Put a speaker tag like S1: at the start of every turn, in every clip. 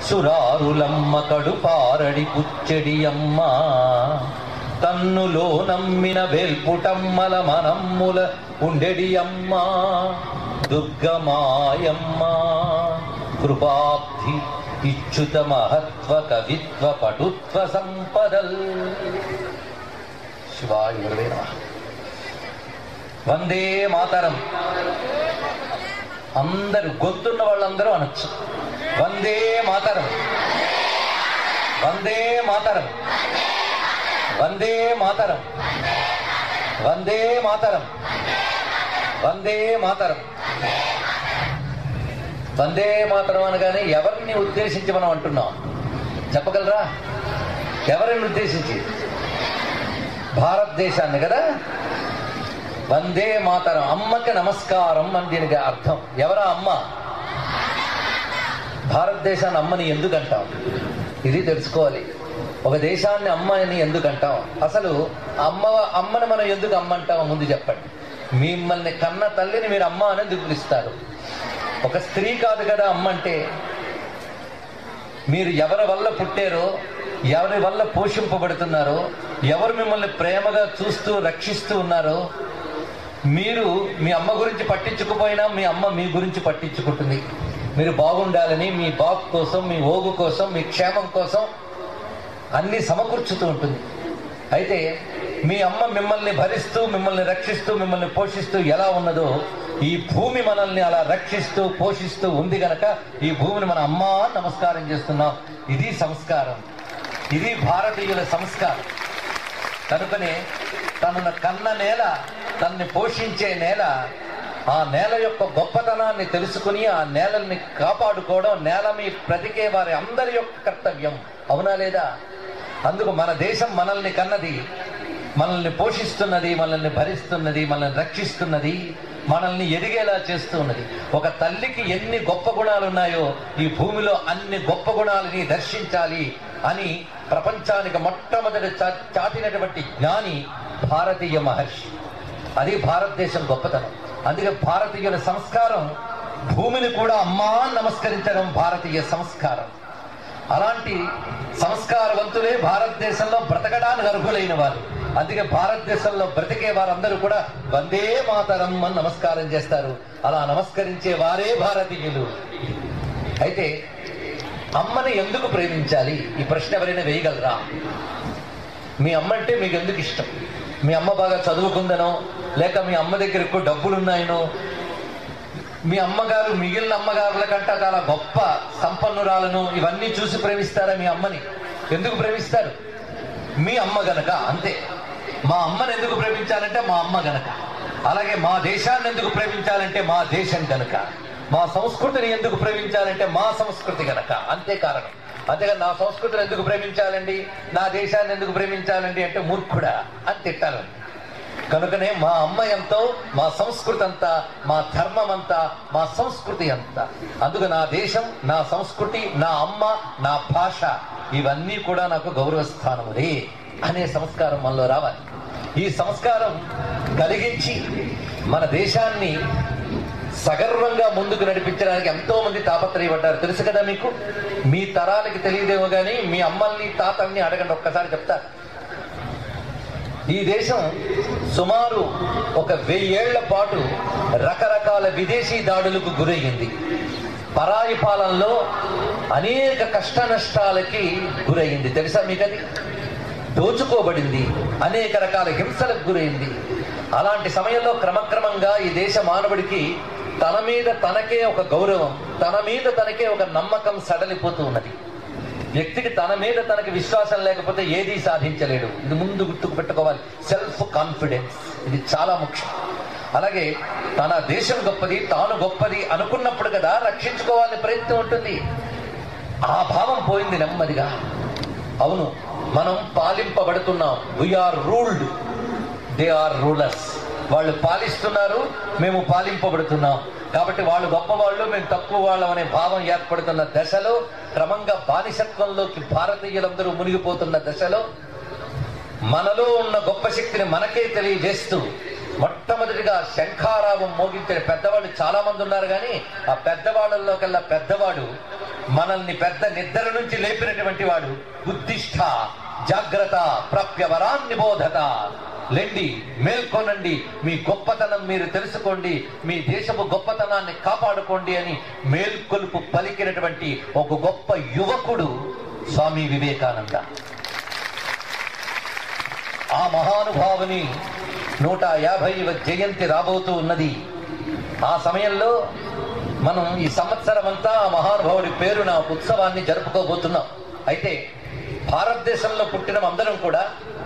S1: సురారులమ్మ కడుపారడి పుచ్చెడి అమ్మ తన్నులో నమ్మిన వెల్పుటమ్మల మనమ్ముల ఉండెడి అమ్మ దుర్గమాయమ్మ కృపాబ్ధి ఇచ్యుత మహత్వ కవిత్వ పటుత్వ సంపదల్ శివాయ గురువే నమః. వందే మాతరం అందరు గొంతున్న వాళ్ళందరూ అనొచ్చు వందే మాతరం వందే మాతరం వందే మాతరం వందే మాతరం వందే మాతరం వందే మాతరం అనగానే ఎవరిని ఉద్దేశించి మనం అంటున్నాం చెప్పగలరా ఎవరిని ఉద్దేశించి భారతదేశాన్ని కదా వందే మాతరం అమ్మకి నమస్కారం అని దీనికి అర్థం ఎవరా అమ్మ భారతదేశాన్ని అమ్మని ఎందుకు అంటాం ఇది తెలుసుకోవాలి ఒక దేశాన్ని అమ్మ అని ఎందుకు అంటాం అసలు అమ్మ అమ్మని మనం ఎందుకు అమ్మ అంటాం ముందు చెప్పండి మిమ్మల్ని కన్న తల్లిని మీరు అమ్మ అని ఎందుకు పిలుస్తారు ఒక స్త్రీ కాదు కదా అమ్మ అంటే మీరు ఎవరి వల్ల పుట్టారో ఎవరి వల్ల పోషింపబడుతున్నారో ఎవరు మిమ్మల్ని ప్రేమగా చూస్తూ రక్షిస్తూ ఉన్నారో మీరు మీ అమ్మ గురించి పట్టించుకుపోయినా మీ అమ్మ మీ గురించి పట్టించుకుంటుంది మీరు బాగుండాలని మీ బాగు కోసం మీ ఓగు కోసం మీ క్షేమం కోసం అన్ని సమకూర్చుతూ ఉంటుంది అయితే మీ అమ్మ మిమ్మల్ని భరిస్తూ మిమ్మల్ని రక్షిస్తూ మిమ్మల్ని పోషిస్తూ ఎలా ఉన్నదో ఈ భూమి మనల్ని అలా రక్షిస్తూ పోషిస్తూ ఉంది గనక ఈ భూమిని మన అమ్మ అని నమస్కారం చేస్తున్నాం ఇది సంస్కారం ఇది భారతీయుల సంస్కారం కనుకనే తనను కన్న నేల తనని పోషించే నేల ఆ నేల యొక్క గొప్పతనాన్ని తెలుసుకుని ఆ నేలని కాపాడుకోవడం నేల మీ బ్రతికే వారి అందరి యొక్క కర్తవ్యం అవునా లేదా అందుకు మన దేశం మనల్ని కన్నది మనల్ని పోషిస్తున్నది మనల్ని భరిస్తున్నది మనల్ని రక్షిస్తున్నది మనల్ని ఎదిగేలా చేస్తున్నది ఒక తల్లికి ఎన్ని గొప్ప గుణాలు ఉన్నాయో ఈ భూమిలో అన్ని గొప్ప గుణాలని దర్శించాలి అని ప్రపంచానికి మొట్టమొదటి చా- చాటినటువంటి జ్ఞాని భారతీయ మహర్షి అది భారతదేశం గొప్పతనం అందుకే భారతీయుల సంస్కారం భూమిని కూడా అమ్మా అని నమస్కరించడం భారతీయ సంస్కారం అలాంటి సంస్కారవంతులే భారతదేశంలో బ్రతకడానికి అర్హులైన వారు అందుకే భారతదేశంలో బ్రతికే వారందరూ కూడా వందే మాతరం అని నమస్కారం చేస్తారు అలా నమస్కరించే వారే భారతీయులు అయితే అమ్మని ఎందుకు ప్రేమించాలి ఈ ప్రశ్న ఎవరైనా వేయగలరా మీ అమ్మ అంటే మీకు ఎందుకు ఇష్టం మీ అమ్మ బాగా చదువుకుందనో లేక మీ అమ్మ దగ్గర ఎక్కువ డబ్బులు ఉన్నాయనో మీ అమ్మగారు మిగిలిన అమ్మగారుల కంటే చాలా గొప్ప సంపన్నురాలను ఇవన్నీ చూసి ప్రేమిస్తారా మీ అమ్మని ఎందుకు ప్రేమిస్తారు మీ అమ్మ గనక అంతే మా అమ్మని ఎందుకు ప్రేమించాలంటే మా అమ్మ గనక అలాగే మా దేశాన్ని ఎందుకు ప్రేమించాలంటే మా దేశం గనక మా సంస్కృతిని ఎందుకు ప్రేమించాలంటే మా సంస్కృతి గనక అంతే కారణం అంతేగా నా సంస్కృతిని ఎందుకు ప్రేమించాలండి నా దేశాన్ని ఎందుకు ప్రేమించాలండి అంటే మూర్ఖుడా అని తిట్టాలండి కనుకనే మా అమ్మ ఎంతో మా సంస్కృతి అంతా మా ధర్మం అంతా మా సంస్కృతి అంతా అందుకు నా దేశం నా సంస్కృతి నా అమ్మ నా భాష ఇవన్నీ కూడా నాకు గౌరవ స్థానములే అనే సంస్కారం మనలో రావాలి ఈ సంస్కారం కలిగించి మన దేశాన్ని సగర్వంగా ముందుకు నడిపించడానికి ఎంతో మంది తాపత్రయపడ్డారు తెలుసు కదా మీకు మీ తరాలకి తెలియదేమో కానీ మీ అమ్మల్ని తాతల్ని అడగండి ఒక్కసారి చెప్తారు ఈ దేశం సుమారు ఒక వెయ్యేళ్ల పాటు రకరకాల విదేశీ దాడులకు గురయ్యింది పరాయి పాలనలో అనేక కష్ట నష్టాలకి గురయ్యింది తెలుసా మీకది దోచుకోబడింది అనేక రకాల హింసలకు గురైంది అలాంటి సమయంలో క్రమక్రమంగా ఈ దేశ మానవుడికి తన మీద తనకే ఒక గౌరవం తన మీద తనకే ఒక నమ్మకం సడలిపోతూ ఉన్నది వ్యక్తికి తన మీద తనకి విశ్వాసం లేకపోతే ఏదీ సాధించలేడు ఇది ముందు గుర్తుకు పెట్టుకోవాలి సెల్ఫ్ కాన్ఫిడెన్స్ ఇది చాలా ముఖ్యం అలాగే తన దేశం గొప్పది తాను గొప్పది అనుకున్నప్పుడు కదా రక్షించుకోవాలని ప్రయత్నం ఉంటుంది ఆ భావం పోయింది నెమ్మదిగా అవును మనం పాలింపబడుతున్నాం we are ruled they are rulers వాళ్ళు పాలిస్తున్నారు మేము పాలింపబడుతున్నాం కాబట్టి వాళ్ళు గొప్పవాళ్ళు మేము తక్కువ వాళ్ళం అనే భావం ఏర్పడుతున్న దశలో క్రమంగా బానిసత్వంలోకి భారతీయులందరూ మునిగిపోతున్న దశలో మనలో ఉన్న గొప్ప శక్తిని మనకే తెలియజేస్తూ మొట్టమొదటిగా శంఖారావం మోగించిన పెద్దవాళ్ళు చాలా మంది ఉన్నారు కానీ ఆ పెద్దవాళ్ళలో కల్లా పెద్దవాడు మనల్ని పెద్ద నిద్ర నుంచి లేపినటువంటి వాడు బుద్ధిష్ట జాగ్రత్త ప్రాప్యవరాన్ని బోధత లెండి మేల్కొనండి మీ గొప్పతనం మీరు తెలుసుకోండి మీ దేశపు గొప్పతనాన్ని కాపాడుకోండి అని మేల్కొలుపు పలికినటువంటి ఒక గొప్ప యువకుడు స్వామి వివేకానంద ఆ మహానుభావుని నూట యాభైవ జయంతి రాబోతూ ఉన్నది ఆ సమయంలో మనం ఈ సంవత్సరం అంతా ఆ మహానుభావుడి పేరున ఒక ఉత్సవాన్ని జరుపుకోబోతున్నాం అయితే భారతదేశంలో పుట్టిన అందరం కూడా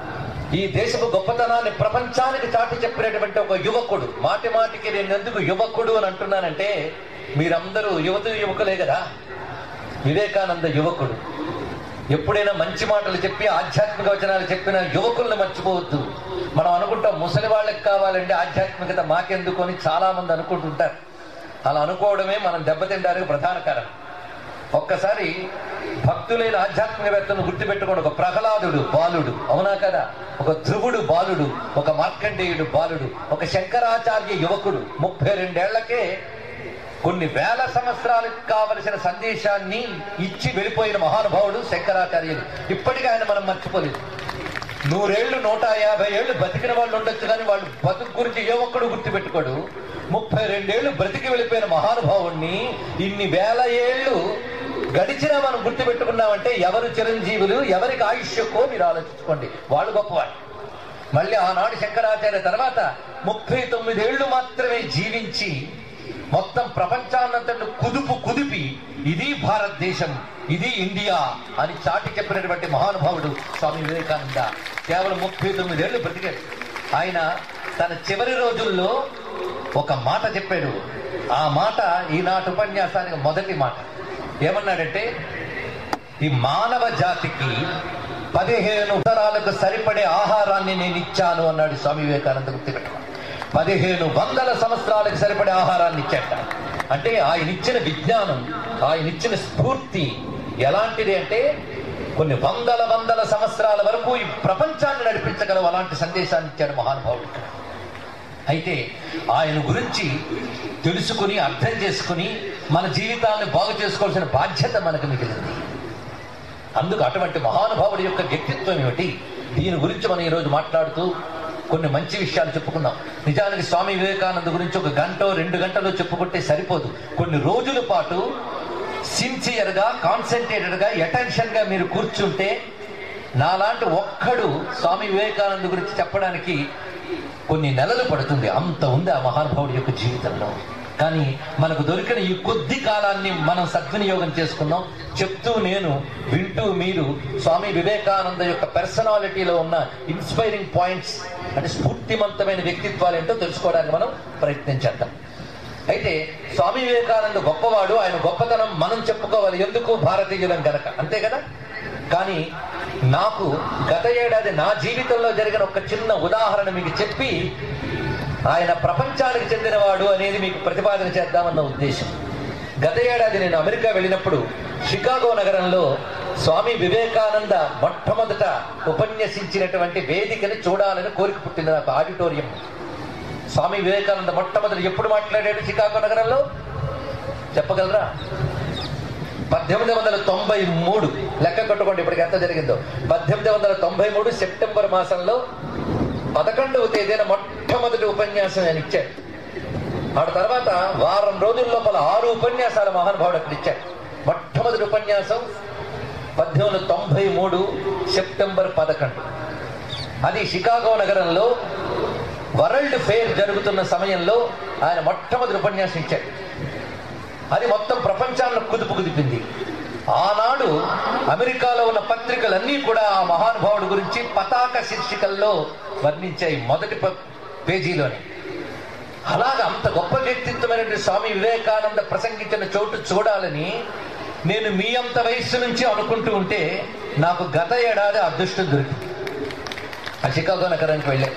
S1: ఈ దేశపు గొప్పతనాన్ని ప్రపంచానికి చాటి చెప్పినటువంటి ఒక యువకుడు మాటి మాటికి నేను ఎందుకు యువకుడు అని అంటున్నానంటే మీరందరూ యువత యువకులే కదా వివేకానంద యువకుడు ఎప్పుడైనా మంచి మాటలు చెప్పి ఆధ్యాత్మిక వచనాలు చెప్పిన యువకుల్ని మర్చిపోవద్దు మనం అనుకుంటాం ముసలి వాళ్ళకి కావాలంటే ఆధ్యాత్మికత మాకెందుకు అని చాలా మంది అనుకుంటుంటారు అలా అనుకోవడమే మనం దెబ్బతింటానికి ప్రధాన కారణం ఒక్కసారి భక్తులైన ఆధ్యాత్మికవేత్తను గుర్తుపెట్టుకోండి ఒక ప్రహ్లాదుడు బాలుడు అవునా కదా ఒక ధ్రువుడు బాలుడు ఒక మార్కండేయుడు బాలుడు ఒక శంకరాచార్య యువకుడు ముప్పై రెండేళ్లకే కొన్ని వేల సంవత్సరాలకు కావలసిన సందేశాన్ని ఇచ్చి వెళ్ళిపోయిన మహానుభావుడు శంకరాచార్యులు ఇప్పటికీ ఆయన మనం మర్చిపోలేదు నూరేళ్లు నూట యాభై ఏళ్ళు బతికిన వాళ్ళు ఉండొచ్చు కానీ వాళ్ళు బతుకు గురించి ఏ ఒక్కడు గుర్తుపెట్టుకోడు ముప్పై రెండేళ్లు బ్రతికి వెళ్ళిపోయిన మహానుభావుణ్ణి ఇన్ని వేల ఏళ్ళు గడిచినా మనం గుర్తుపెట్టుకున్నామంటే ఎవరు చిరంజీవులు ఎవరికి ఆయుష్యకో మీరు ఆలోచించుకోండి వాళ్ళు గొప్పవాళ్ళు మళ్ళీ ఆనాడు శంకరాచార్య తర్వాత ముప్పై తొమ్మిదేళ్లు మాత్రమే జీవించి మొత్తం ప్రపంచాన్నంతటి కుదుపు కుదిపి ఇది భారతదేశం ఇది ఇండియా అని చాటి చెప్పినటువంటి మహానుభావుడు స్వామి వివేకానంద కేవలం ముప్పై తొమ్మిదేళ్లు బ్రతికాడు ఆయన తన చివరి రోజుల్లో ఒక మాట చెప్పాడు ఆ మాట ఈనాటి ఉపన్యాసానికి మొదటి మాట ఏమన్నాడంటే ఈ మానవ జాతికి పదిహేను ఉత్తరాలకు సరిపడే ఆహారాన్ని నేను ఇచ్చాను అన్నాడు స్వామి వివేకానంద గుర్తుపెట్టుకో పదిహేను వందల సంవత్సరాలకు సరిపడే ఆహారాన్ని ఇచ్చాట అంటే ఆయన ఇచ్చిన విజ్ఞానం ఆయన ఇచ్చిన స్ఫూర్తి ఎలాంటిది అంటే కొన్ని వందల వందల సంవత్సరాల వరకు ఈ ప్రపంచాన్ని నడిపించగలవు అలాంటి సందేశాన్ని ఇచ్చాడు మహానుభావుడు ఇక్కడ అయితే ఆయన గురించి తెలుసుకుని అర్థం చేసుకుని మన జీవితాన్ని బాగు చేసుకోవాల్సిన బాధ్యత మనకు మిగిలింది అందుకు అటువంటి మహానుభావుడి యొక్క వ్యక్తిత్వం ఏమిటి దీని గురించి మనం ఈరోజు మాట్లాడుతూ కొన్ని మంచి విషయాలు చెప్పుకుందాం నిజానికి స్వామి వివేకానంద గురించి ఒక గంట రెండు గంటలో చెప్పుకుంటే సరిపోదు కొన్ని రోజుల పాటు సిన్సియర్ గా కాన్సన్ట్రేటెడ్ గా అటెన్షన్ గా మీరు కూర్చుంటే నాలాంటి ఒక్కడు స్వామి వివేకానంద గురించి చెప్పడానికి కొన్ని నెలలు పడుతుంది అంత ఉంది ఆ మహానుభావుడి యొక్క జీవితంలో కానీ మనకు దొరికిన ఈ కొద్ది కాలాన్ని మనం సద్వినియోగం చేసుకుందాం చెప్తూ నేను వింటూ మీరు స్వామి వివేకానంద యొక్క పర్సనాలిటీలో ఉన్న ఇన్స్పైరింగ్ పాయింట్స్ అంటే స్ఫూర్తిమంతమైన వ్యక్తిత్వాలు ఏంటో తెలుసుకోవడానికి మనం ప్రయత్నించేద్దాం అయితే స్వామి వివేకానంద గొప్పవాడు ఆయన గొప్పతనం మనం చెప్పుకోవాలి ఎందుకు భారతీయులం గనక అంతే కదా కానీ నాకు గత ఏడాది నా జీవితంలో జరిగిన ఒక చిన్న ఉదాహరణ మీకు చెప్పి ఆయన ప్రపంచానికి చెందినవాడు అనేది మీకు ప్రతిపాదన చేద్దామన్న ఉద్దేశం గత ఏడాది నేను అమెరికా వెళ్ళినప్పుడు షికాగో నగరంలో స్వామి వివేకానంద మొట్టమొదట ఉపన్యసించినటువంటి వేదికని చూడాలని కోరిక పుట్టింది నాకు ఆడిటోరియం స్వామి వివేకానంద మొట్టమొదటి ఎప్పుడు మాట్లాడాడు షికాగో నగరంలో చెప్పగలరా పద్దెనిమిది వందల తొంభై మూడు లెక్క కట్టుకోండి ఇప్పటికి ఎంత జరిగిందో పద్దెనిమిది వందల తొంభై మూడు సెప్టెంబర్ మాసంలో పదకొండవ తేదీన మొట్టమొదటి ఉపన్యాసం ఆయన ఇచ్చాడు ఆ తర్వాత వారం రోజుల లోపల ఆరు ఉపన్యాసాల మహానుభావుడు అక్కడ ఇచ్చాడు మొట్టమొదటి ఉపన్యాసం పద్దెనిమిది వందల తొంభై మూడు సెప్టెంబర్ పదకొండు అది షికాగో నగరంలో వరల్డ్ ఫెయిర్ జరుగుతున్న సమయంలో ఆయన మొట్టమొదటి ఉపన్యాసం ఇచ్చాడు అది మొత్తం ప్రపంచాన్ని కుదుపు కుదిపింది ఆనాడు అమెరికాలో ఉన్న పత్రికలన్నీ కూడా ఆ మహానుభావుడి గురించి పతాక శీర్షికల్లో వర్ణించాయి మొదటి ప- పేజీలోని అలాగ అంత గొప్ప వ్యక్తిత్వమైనటువంటి స్వామి వివేకానంద ప్రసంగించిన చోటు చూడాలని నేను మీ అంత వయస్సు నుంచి అనుకుంటూ ఉంటే నాకు గత ఏడాది అదృష్టం దొరికింది ఆ షికాగో నగరానికి వెళ్ళే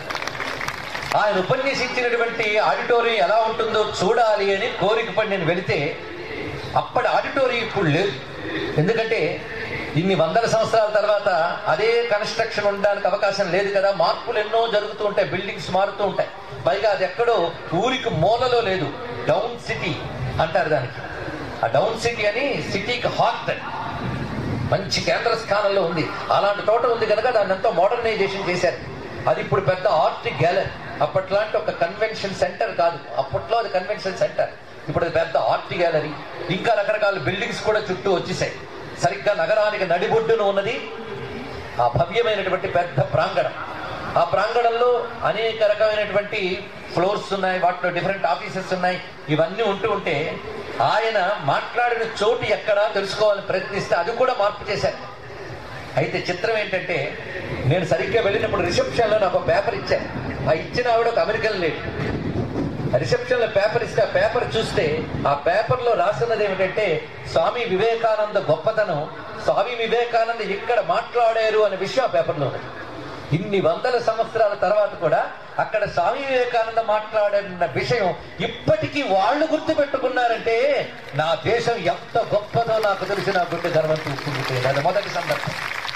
S1: ఆయన ఉపన్యసించినటువంటి ఆడిటోరియం ఎలా ఉంటుందో చూడాలి అని కోరిక పడి నేను వెళితే అప్పటి ఆడిటోరియం ఇప్పుడు లేదు ఎందుకంటే ఇన్ని వందల సంవత్సరాల తర్వాత అదే కన్స్ట్రక్షన్ ఉండడానికి అవకాశం లేదు కదా మార్పులు ఎన్నో జరుగుతూ ఉంటాయి బిల్డింగ్స్ మారుతూ ఉంటాయి పైగా అది ఎక్కడో ఊరికి మూలలో లేదు డౌన్ సిటీ అంటారు దానికి ఆ డౌన్ సిటీ అని సిటీకి హార్ట్ అని మంచి కేంద్ర స్థానంలో ఉంది అలాంటి తోట ఉంది కనుక దాన్ని ఎంతో మోడర్నైజేషన్ చేశారు అది ఇప్పుడు పెద్ద ఆర్ట్ గ్యాలరీ అప్పట్లాంటి ఒక కన్వెన్షన్ సెంటర్ కాదు అప్పట్లో అది కన్వెన్షన్ సెంటర్ ఇప్పుడు అది పెద్ద ఆర్ట్ గ్యాలరీ ఇంకా రకరకాల బిల్డింగ్స్ కూడా చుట్టూ వచ్చేసాయి సరిగ్గా నగరానికి నడిబొడ్డున ఉన్నది ఆ భవ్యమైనటువంటి పెద్ద ప్రాంగణం ఆ ప్రాంగణంలో అనేక రకమైనటువంటి ఫ్లోర్స్ ఉన్నాయి వాటిలో డిఫరెంట్ ఆఫీసెస్ ఉన్నాయి ఇవన్నీ ఉంటూ ఉంటే ఆయన మాట్లాడిన చోటు ఎక్కడా తెలుసుకోవాలని ప్రయత్నిస్తే అది కూడా మార్పు చేశారు అయితే చిత్రం ఏంటంటే నేను సరిగ్గా వెళ్ళినప్పుడు రిసెప్షన్ లో నాకు పేపర్ ఇచ్చాను ఆ ఇచ్చిన ఆవిడ ఒక అమెరికన్ లేడీ రిసెప్షన్ లో పేపర్ ఇస్తే ఆ పేపర్ చూస్తే ఆ పేపర్ లో రాస్తున్నది ఏమిటంటే స్వామి వివేకానంద గొప్పతనం స్వామి వివేకానంద ఇక్కడ మాట్లాడారు అనే విషయం ఆ పేపర్లో ఉన్నది ఇన్ని వందల సంవత్సరాల తర్వాత కూడా అక్కడ స్వామి వివేకానంద మాట్లాడిన విషయం ఇప్పటికీ వాళ్ళు గుర్తు పెట్టుకున్నారంటే నా దేశం ఎంత గొప్పదో నాకు తెలిసి నా గుండె గర్వం చూస్తుంది అది మొదటి సందర్భం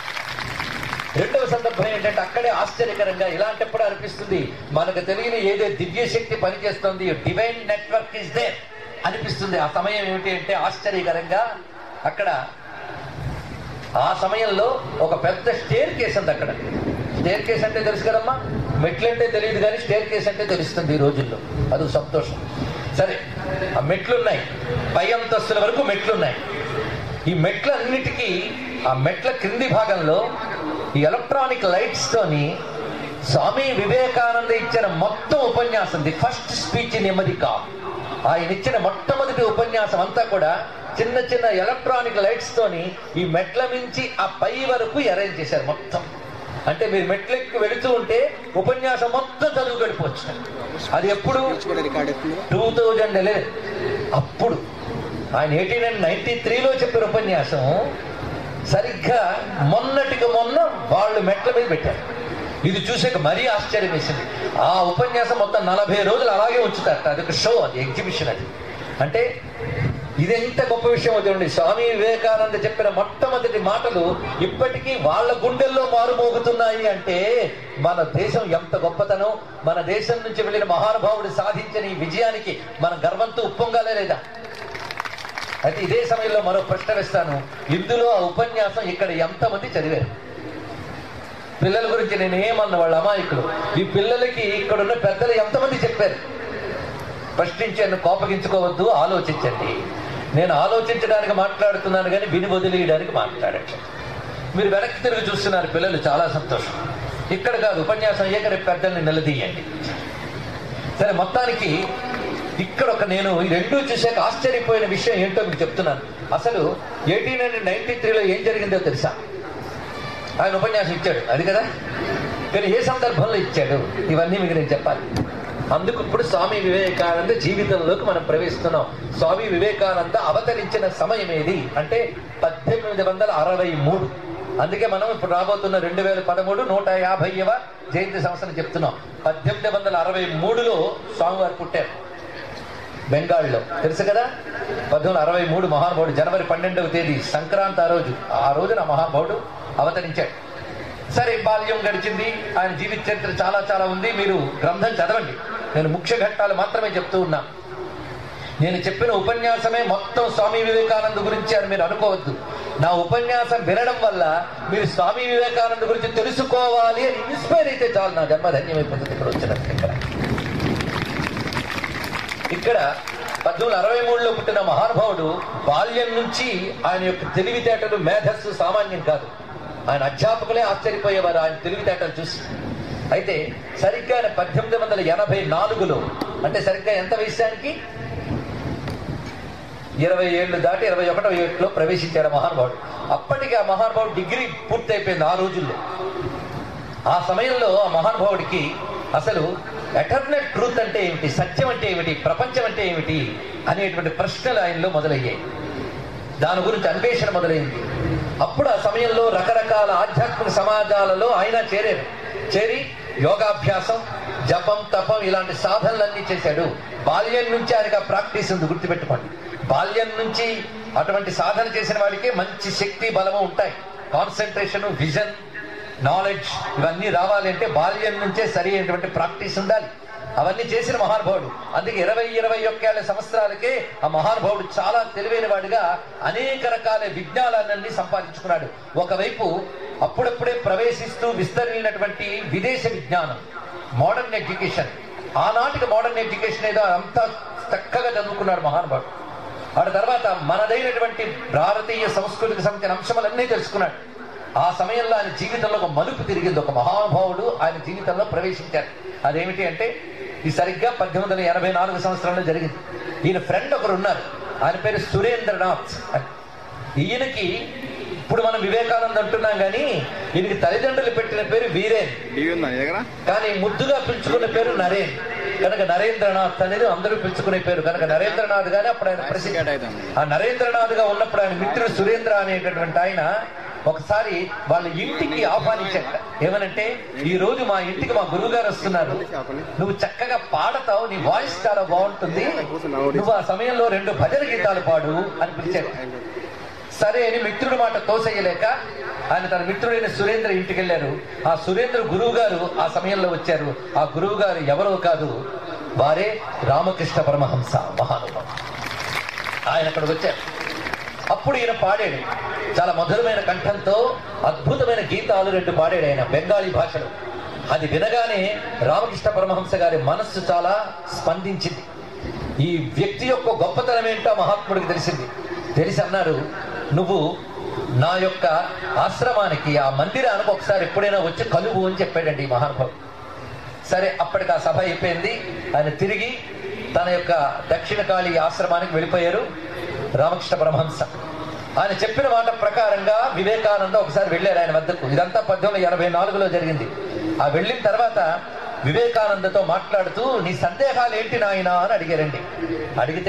S1: రెండవ సందర్భం ఏంటంటే అక్కడే ఆశ్చర్యకరంగా ఇలాంటప్పుడు అనిపిస్తుంది మనకు తెలియని ఏదో దివ్య శక్తి పనిచేస్తుంది డివైన్ నెట్వర్క్ ఇస్ దే అనిపిస్తుంది ఆ సమయం ఏమిటి అంటే ఆశ్చర్యకరంగా అక్కడ ఆ సమయంలో ఒక పెద్ద స్టేర్ కేస్ ఉంది అక్కడ స్టేర్ కేస్ అంటే తెలుసు కదమ్మా మెట్లు అంటే తెలియదు కానీ స్టేర్ కేస్ అంటే తెలుస్తుంది ఈ రోజుల్లో అది సంతోషం సరే ఆ మెట్లున్నాయి పై అంతస్తుల వరకు మెట్లున్నాయి ఈ మెట్లన్నిటికీ ఆ మెట్ల క్రింది భాగంలో ఈ ఎలక్ట్రానిక్ లైట్స్ తోని స్వామి వివేకానంద ఇచ్చిన మొత్తం ఉపన్యాసం the first speech in America ఆయన ఇచ్చిన మొట్టమొదటి ఉపన్యాసం అంతా కూడా చిన్న చిన్న ఎలక్ట్రానిక్ లైట్స్ తోని ఈ మెట్ల నుంచి ఆ పై వరకు అరేంజ్ చేశారు మొత్తం అంటే మీరు మెట్లెక్కి వెళుతూ ఉంటే ఉపన్యాసం మొత్తం చదువు గడిపోవచ్చు అది ఎప్పుడు
S2: కూడా రికార్డ్ అవుతుంది
S1: టూ థౌజండ్ ఎలెవెన్ అప్పుడు ఆయన ఎయిటీన్ అండ్ నైన్టీ త్రీలో చెప్పిన ఉపన్యాసం సరిగ్గా మొన్నటికి మొన్న వాళ్ళు మెట్ల మీద పెట్టారు ఇది చూసాక మరీ ఆశ్చర్యం వేసింది ఆ ఉపన్యాసం మొత్తం నలభై రోజులు అలాగే ఉంచుతారట అది ఒక షో అది ఎగ్జిబిషన్ అది అంటే ఇది ఎంత గొప్ప విషయం అవుతుంది స్వామి వివేకానంద చెప్పిన మొట్టమొదటి మాటలు ఇప్పటికీ వాళ్ళ గుండెల్లో మారుమోగుతున్నాయి అంటే మన దేశం ఎంత గొప్పతనం మన దేశం నుంచి వెళ్ళిన మహానుభావుడు సాధించిన ఈ విజయానికి మన గర్వంతో ఉప్పొంగాలే లేదా అయితే ఇదే సమయంలో మరో ప్రశ్న వేస్తాను ఇందులో ఆ ఉపన్యాసం ఇక్కడ ఎంతమంది చదివారు పిల్లల గురించి నేను ఏమన్న వాళ్ళ అమాయకులు ఈ పిల్లలకి ఇక్కడున్న పెద్దలు ఎంతమంది చెప్పారు ప్రశ్నించాను కోపగించుకోవద్దు ఆలోచించండి నేను ఆలోచించడానికి మాట్లాడుతున్నాను కానీ విని వదిలేయడానికి మాట్లాడట్లేదు మీరు వెనక్కి తిరిగి చూస్తున్నారు పిల్లలు చాలా సంతోషం ఇక్కడ కాదు ఉపన్యాసం అయ్యాక రేపు పెద్దల్ని నిలదీయండి సరే మొత్తానికి ఇక్కడ ఒక నేను ఈ రెండూ చూసాక ఆశ్చర్యపోయిన విషయం ఏంటో మీకు చెప్తున్నాను అసలు ఎయిటీన్ హండ్రెడ్ నైన్టీ త్రీలో ఏం జరిగిందో తెలుసా ఆయన ఉపన్యాసం ఇచ్చాడు అది కదా కానీ ఏ సందర్భంలో ఇచ్చాడు ఇవన్నీ మీకు నేను చెప్పాలి అందుకు ఇప్పుడు స్వామి వివేకానంద జీవితంలోకి మనం ప్రవేశిస్తున్నాం స్వామి వివేకానంద అవతరించిన సమయం ఏది అంటే పద్దెనిమిది వందల అరవై మూడు అందుకే మనం ఇప్పుడు రాబోతున్న రెండు వేల పదమూడు నూట యాభైవ జయంతి సంవత్సరం చెప్తున్నాం పద్దెనిమిది వందల అరవై మూడులో స్వామివారు పుట్టారు బెంగాల్లో తెలుసు కదా పద్దెనిమిది అరవై మూడు మహానుభావుడు జనవరి పన్నెండవ తేదీ సంక్రాంతి ఆ రోజు ఆ రోజున మహానుభావుడు అవతరించాడు సరే బాల్యం గడిచింది ఆయన జీవిత చరిత్ర చాలా చాలా ఉంది మీరు గ్రంథం చదవండి నేను ముఖ్య ఘట్టాలు మాత్రమే చెప్తూ ఉన్నా నేను చెప్పిన ఉపన్యాసమే మొత్తం స్వామి వివేకానంద గురించి అని మీరు అనుకోవద్దు నా ఉపన్యాసం వినడం వల్ల మీరు స్వామి వివేకానంద గురించి తెలుసుకోవాలి అని ఇన్స్పైర్ అయితే చాలు నా జన్మ ధన్యమైపోతుంది ఇక్కడ వచ్చినందుకు ఇక్కడ ఇక్కడ పద్దెనిమిది అరవై మూడులో పుట్టిన మహానుభావుడు బాల్యం నుంచి ఆయన యొక్క తెలివితేటలు మేధస్సు సామాన్యం కాదు ఆయన అధ్యాపకులే ఆశ్చర్యపోయేవారు ఆయన తెలివితేటలు చూసి అయితే సరిగ్గా ఆయన పద్దెనిమిది వందల ఎనభై నాలుగులో అంటే సరిగ్గా ఎంత వయసానికి ఇరవై ఏళ్ళు దాటి ఇరవై ఒకటో ఏట్లో ప్రవేశించాడు ఆ మహానుభావుడు అప్పటికి ఆ మహానుభావుడు డిగ్రీ పూర్తయిపోయింది ఆ రోజుల్లో ఆ సమయంలో ఆ మహానుభావుడికి అసలు ఎటర్నల్ ట్రూత్ అంటే ఏమిటి సత్యం అంటే ఏమిటి ప్రపంచం అంటే ఏమిటి అనేటువంటి ప్రశ్నలు ఆయనలో మొదలయ్యాయి దాని గురించి అన్వేషణ మొదలైంది అప్పుడు ఆ సమయంలో రకరకాల ఆధ్యాత్మిక సమాజాలలో ఆయన చేరారు చేరి యోగాభ్యాసం జపం తపం ఇలాంటి సాధనలన్నీ చేశాడు బాల్యం నుంచి ఆయనకు ఆ ప్రాక్టీస్ ఉంది గుర్తుపెట్టుకోండి బాల్యం నుంచి అటువంటి సాధన చేసిన వాడికి మంచి శక్తి బలము ఉంటాయి కాన్సన్ట్రేషన్ విజన్ నాలెడ్జ్ ఇవన్నీ రావాలి అంటే బాల్యం నుంచే సరి అయినటువంటి ప్రాక్టీస్ ఉండాలి అవన్నీ చేసిన మహానుభావుడు అందుకే ఇరవై ఇరవై ఒక్కేళ్ల సంవత్సరాలకే ఆ మహానుభావుడు చాలా తెలివైన వాడిగా అనేక రకాల విజ్ఞానాలన్నీ సంపాదించుకున్నాడు ఒకవైపు అప్పుడప్పుడే ప్రవేశిస్తూ విస్తరినటువంటి విదేశ విజ్ఞానం మోడర్న్ ఎడ్యుకేషన్ ఆనాటికి మోడర్న్ ఎడ్యుకేషన్ ఏదో అంతా చక్కగా చదువుకున్నాడు మహానుభావుడు ఆడ తర్వాత మనదైనటువంటి భారతీయ సంస్కృతికి సంబంధించిన అంశములన్నీ తెలుసుకున్నాడు ఆ సమయంలో ఆయన జీవితంలో ఒక మలుపు తిరిగింది ఒక మహానుభావుడు ఆయన జీవితంలో ప్రవేశించారు అదేమిటి అంటే ఈ సరిగ్గా పద్దెనిమిది వందల ఎనభై నాలుగు సంవత్సరంలో జరిగింది ఈయన ఫ్రెండ్ ఒకరు ఉన్నారు ఆయన పేరు సురేంద్రనాథ్ అని. ఈయనకి ఇప్పుడు మనం వివేకానంద్ అంటున్నాం కానీ ఈయనకి తల్లిదండ్రులు పెట్టిన పేరు వీరేన్
S2: టీవీ ఉందా నీ దగ్గర
S1: కానీ ముద్దుగా పిలుచుకునే పేరు నరేన్ కనుక నరేంద్రనాథ్ అనేది అందరూ పిలుచుకునే పేరు కనుక నరేంద్రనాథ్ గాని అప్పుడు ఆయన ప్రసిద్ధి
S2: టికెట్ అవుతుంది
S1: ఆ నరేంద్రనాథ్ గా ఉన్నప్పుడు ఆయన మిత్రుడు సురేంద్ర అనేటటువంటి ఆయన ఒకసారి వాళ్ళ ఇంటికి ఆహ్వానించట ఏమనంటే ఈ రోజు మా ఇంటికి మా గురువు గారు వస్తున్నారు నువ్వు చక్కగా పాడతావు నీ వాయిస్ చాలా బాగుంటుంది నువ్వు ఆ సమయంలో రెండు భజన గీతాలు పాడు అని పిలిచాడు సరే అని మిత్రుడు మాట తోసయ్యలేక ఆయన తన మిత్రుడైన సురేంద్ర ఇంటికి వెళ్ళారు ఆ సురేంద్ర గురువు గారు ఆ సమయంలో వచ్చారు ఆ గురువు గారు ఎవరో కాదు వారే రామకృష్ణ పరమహంస మహానుభావుడు ఆయన అక్కడికి వచ్చారు అప్పుడు ఈయన పాడాడు చాలా మధురమైన కంఠంతో అద్భుతమైన గీతాలు రెండు పాడాడు ఆయన బెంగాలీ భాషలో అది వినగానే రామకృష్ణ పరమహంస గారి మనస్సు చాలా స్పందించింది ఈ వ్యక్తి యొక్క గొప్పతనం ఏంటో ఆ మహాత్ముడికి తెలిసింది తెలిసి అన్నారు నువ్వు నా యొక్క ఆశ్రమానికి ఆ మందిరానికి ఒకసారి ఎప్పుడైనా వచ్చి కలువు అని చెప్పాడండి ఈ మహానుభావుడు సరే అప్పటికి ఆ సభ అయిపోయింది ఆయన తిరిగి తన యొక్క దక్షిణ కాళి ఆశ్రమానికి వెళ్ళిపోయారు రామకృష్ణ పరమహంస ఆయన చెప్పిన మాట ప్రకారంగా వివేకానంద ఒకసారి వెళ్ళారు ఆయన వద్దకు ఇదంతా పద్దెనిమిది వందల ఎనభై నాలుగులో జరిగింది ఆ వెళ్ళిన తర్వాత వివేకానందతో మాట్లాడుతూ నీ సందేహాలు ఏంటి నాయనా అని అడిగారండి అడిగితే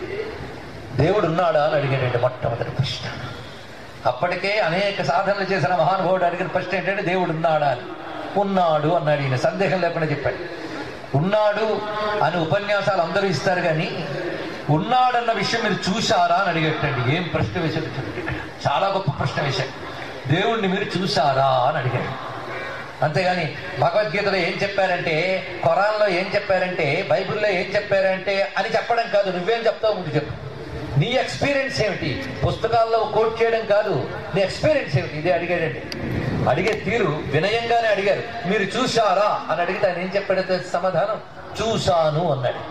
S1: దేవుడు ఉన్నాడా అని అడిగాడండి మొట్టమొదటి ప్రశ్న అప్పటికే అనేక సాధనలు చేసిన మహానుభావుడు అడిగిన ప్రశ్న ఏంటంటే దేవుడు ఉన్నాడా అని ఉన్నాడు అన్నాడు ఈయన సందేహం లేకుండా చెప్పాడు ఉన్నాడు అని ఉపన్యాసాలు అందరూ ఇస్తారు కానీ ఉన్నాడన్న విషయం మీరు చూశారా అని అడిగేటండి ఏం ప్రశ్న వేశాడు చూడండి ఇక్కడ. చాలా గొప్ప ప్రశ్న వేశాడు దేవుణ్ణి మీరు చూశారా అని అడిగాడు అంతేగాని భగవద్గీతలో ఏం చెప్పారంటే ఖురాన్లో ఏం చెప్పారంటే బైబిల్లో ఏం చెప్పారంటే అని చెప్పడం కాదు నువ్వేం చెప్తావు ముందు చెప్పు నీ ఎక్స్పీరియన్స్ ఏమిటి పుస్తకాల్లో కోట్ చేయడం కాదు నీ ఎక్స్పీరియన్స్ ఏమిటి ఇదే అడిగాడండి అడిగే తీరు వినయంగానే అడిగారు మీరు చూశారా అని అడిగితే ఆయన ఏం చెప్పాడో తెలుసా సమాధానం చూశాను అన్నాడు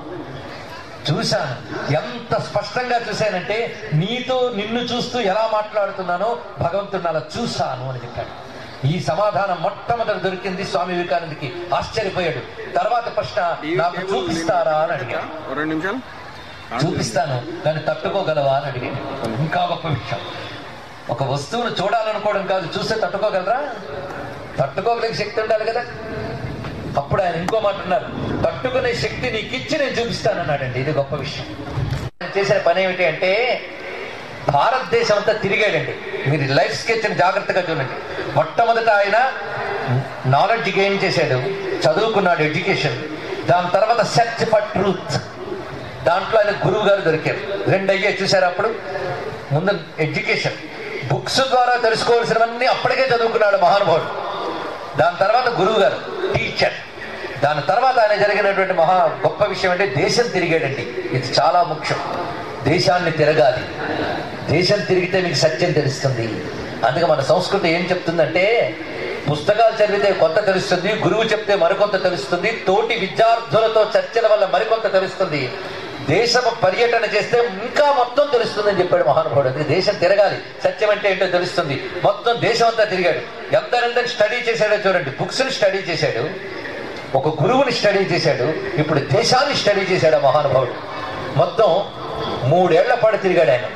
S1: చూశాను ఎంత స్పష్టంగా చూశానంటే నీతో నిన్ను చూస్తూ ఎలా మాట్లాడుతున్నానో భగవంతుడిని అలా చూశాను అని చెప్పాడు ఈ సమాధానం మొట్టమొదటి దొరికింది స్వామి వివేకానందకి ఆశ్చర్యపోయాడు తర్వాత ప్రశ్న నాకు చూపిస్తారా అని అడిగాడు
S2: ఓ రెండు నిమిషాలు
S1: చూపిస్తాను దాన్ని తట్టుకోగలవా అని అడిగాడు ఇంకా గొప్ప విషయం ఒక వస్తువును చూడాలనుకోవడం కాదు చూస్తే తట్టుకోగలరా తట్టుకోగలిగే శక్తి ఉండాలి కదా అప్పుడు ఆయన ఇంకో మాట అన్నారు తట్టుకునే శక్తి నీకు ఇచ్చి నేను చూపిస్తానన్నాడండి ఇది గొప్ప విషయం ఆయన చేసిన పని ఏమిటి అంటే భారతదేశం అంతా తిరిగాడండి మీరు లైఫ్ స్కెచ్ జాగ్రత్తగా చూడండి మొట్టమొదట ఆయన నాలెడ్జ్ గెయిన్ చేశాడు చదువుకున్నాడు ఎడ్యుకేషన్ దాని తర్వాత సెర్చ్ ఫర్ ట్రూత్ దాంట్లో ఆయన గురువు గారు దొరికారు రెండు అయ్యే చూసారు అప్పుడు ముందు ఎడ్యుకేషన్ బుక్స్ ద్వారా తెలుసుకోవాల్సినవన్నీ అప్పటికే చదువుకున్నాడు మహానుభావుడు దాని తర్వాత గురువు గారు టీచర్ దాని తర్వాత ఆయన జరిగినటువంటి మహా గొప్ప విషయం అంటే దేశం తిరిగాడండి ఇది చాలా ముఖ్యం దేశాన్ని తిరగాలి దేశం తిరిగితే మీకు సత్యం తెలుస్తుంది అందుకే మన సంస్కృతి ఏం చెప్తుందంటే పుస్తకాలు చదివితే కొంత తెలుస్తుంది గురువు చెప్తే మరికొంత తెలుస్తుంది తోటి విద్యార్థులతో చర్చల వల్ల మరికొంత తెలుస్తుంది దేశం పర్యటన చేస్తే ఇంకా మొత్తం తెలుస్తుందని చెప్పాడు మహానుభావుడు అది దేశం తిరగాలి సత్యం అంటే ఏంటో తెలుస్తుంది మొత్తం దేశం అంతా తిరిగాడు ఎంతనంతని స్టడీ చేశాడో చూడండి బుక్స్ ని స్టడీ చేశాడు ఒక గురువుని స్టడీ చేశాడు ఇప్పుడు దేశాన్ని స్టడీ చేశాడు ఆ మహానుభావుడు మొత్తం మూడేళ్ల పాటు తిరిగాడు ఆయన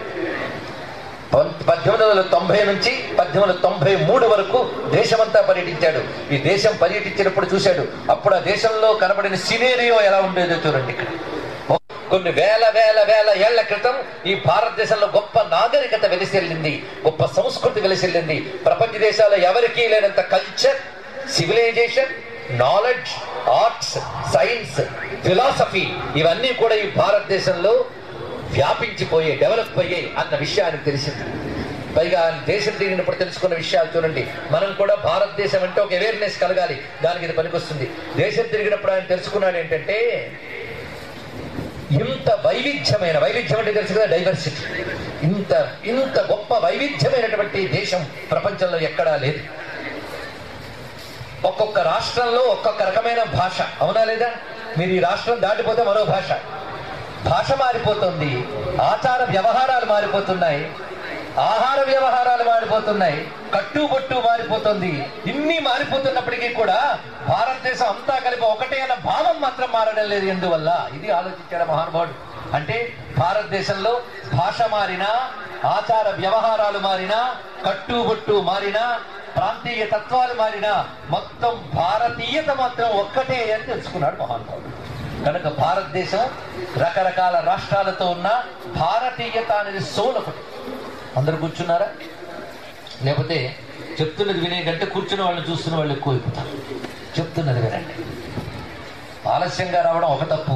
S1: పం- పద్దెనిమిది వందల తొంభై నుంచి పద్దెనిమిది వందల తొంభై మూడు వరకు దేశమంతా పర్యటించాడు ఈ దేశం పర్యటించినప్పుడు చూశాడు అప్పుడు ఆ దేశంలో కనబడిన సినేరియో ఎలా ఉండేదో చూడండి ఇక్కడ కొన్ని వేల వేల వేల ఏళ్ల క్రితం ఈ భారతదేశంలో గొప్ప నాగరికత వెలిసిల్లింది గొప్ప సంస్కృతి వెలిసిల్లింది ప్రపంచ దేశాల్లో ఎవరికీ లేనంత culture civilisation knowledge arts science philosophy ఇవన్నీ కూడా ఈ భారతదేశంలో వ్యాపించిపోయే డెవలప్ అయ్యాయి అన్న విషయానికి తెలిసింది పైగా ఆయన దేశం తిరిగినప్పుడు తెలుసుకున్న విషయాలు చూడండి మనం కూడా భారతదేశం అంటే ఒక అవేర్నెస్ కలగాలి దానికి ఇది పనికొస్తుంది దేశం తిరిగినప్పుడు ఆయన తెలుసుకున్నాడు ఏంటంటే ఇంత వైవిధ్యమైన వైవిధ్యం అంటే తెలుసు కదా డైవర్సిటీ ఇంత ఇంత గొప్ప వైవిధ్యమైనటువంటి దేశం ప్రపంచంలో ఎక్కడా లేదు ఒక్కొక్క రాష్ట్రంలో ఒక్కొక్క రకమైన భాష అవునా లేదా మీరు ఈ రాష్ట్రం దాటిపోతే మరో భాష భాష మారిపోతుంది ఆచార వ్యవహారాలు మారిపోతున్నాయి ఆహార వ్యవహారాలు మారిపోతున్నాయి కట్టుబొట్టు మారిపోతుంది ఇన్ని మారిపోతున్నప్పటికీ కూడా భారతదేశం అంతా కలిపి ఒకటే అన్న భావం మాత్రం మారడం లేదు ఎందువల్ల ఇది ఆలోచించాడు మహానుభావుడు అంటే భారతదేశంలో భాష మారినా ఆచార వ్యవహారాలు మారినా కట్టుబొట్టు మారినా ప్రాంతీయ తత్వాలు మారినా మొత్తం భారతీయత మాత్రం ఒక్కటే అని తెలుసుకున్నాడు మహానుభావుడు కనుక భారతదేశం రకరకాల రాష్ట్రాలతో ఉన్న భారతీయత అనేది సోల్ ఒకటి అందరు కూర్చున్నారా లేకపోతే చెప్తున్నది వినే కంటే కూర్చున్న వాళ్ళని చూస్తున్న వాళ్ళు ఎక్కువ అయిపోతారు చెప్తున్నది వినండి ఆలస్యంగా రావడం ఒక తప్పు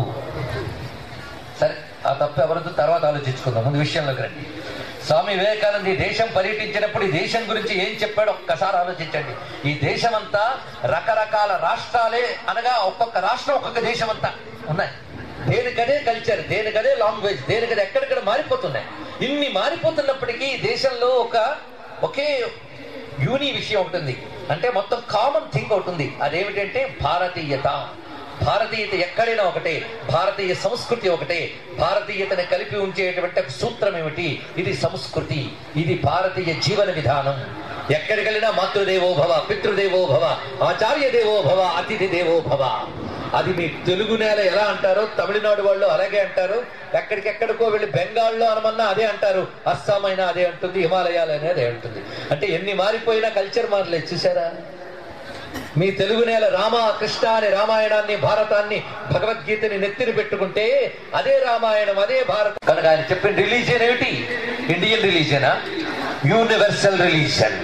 S1: సరే ఆ తప్పు ఎవరితో తర్వాత ఆలోచించుకుందాం ముందు విషయంలోకి రండి స్వామి వివేకానంద ఈ దేశం పర్యటించినప్పుడు ఈ దేశం గురించి ఏం చెప్పాడో ఒక్కసారి ఆలోచించండి ఈ దేశం అంతా రకరకాల రాష్ట్రాలే అనగా ఒక్కొక్క రాష్ట్రం ఒక్కొక్క దేశం అంతా ఉన్నాయి దేనికదే కల్చర్ దేనికదే లాంగ్వేజ్ దేనికదే ఎక్కడెక్కడ మారిపోతున్నాయి ఇన్ని మారిపోతున్నప్పటికీ ఈ దేశంలో ఒక ఒకే యూని విషయం ఉంటుంది అంటే మొత్తం కామన్ థింగ్ ఉంటుంది అదేమిటంటే భారతీయత భారతీయత ఎక్కడైనా ఒకటే భారతీయ సంస్కృతి ఒకటే భారతీయతని కలిపి ఉంచేటువంటి ఒక సూత్రం ఏమిటి ఇది సంస్కృతి ఇది భారతీయ జీవన విధానం ఎక్కడికెళ్ళినా మాతృదేవో భవ పితృదేవో భవ ఆచార్య దేవో భవ అతిథి దేవో భవ అది మీ తెలుగు నేల ఎలా అంటారో తమిళనాడు వాళ్ళు అలాగే అంటారు ఎక్కడికెక్కడికో వెళ్ళి బెంగాల్లో అనమన్నా అదే అంటారు అస్సాం అయినా అదే అంటుంది హిమాలయాలు అయినా అదే అంటుంది అంటే ఎన్ని మారిపోయినా కల్చర్ మారలేదు చూసారా మీ తెలుగు నేల రామ కృష్ణ అనే రామాయణాన్ని భారతాన్ని భగవద్గీతని నెత్తిని పెట్టుకుంటే అదే రామాయణం అదే భారతం కనుక ఆయన చెప్పిన రిలీజియన్ ఏమిటి ఇండియన్ రిలీజియనా యూనివర్సల్ రిలీజియన్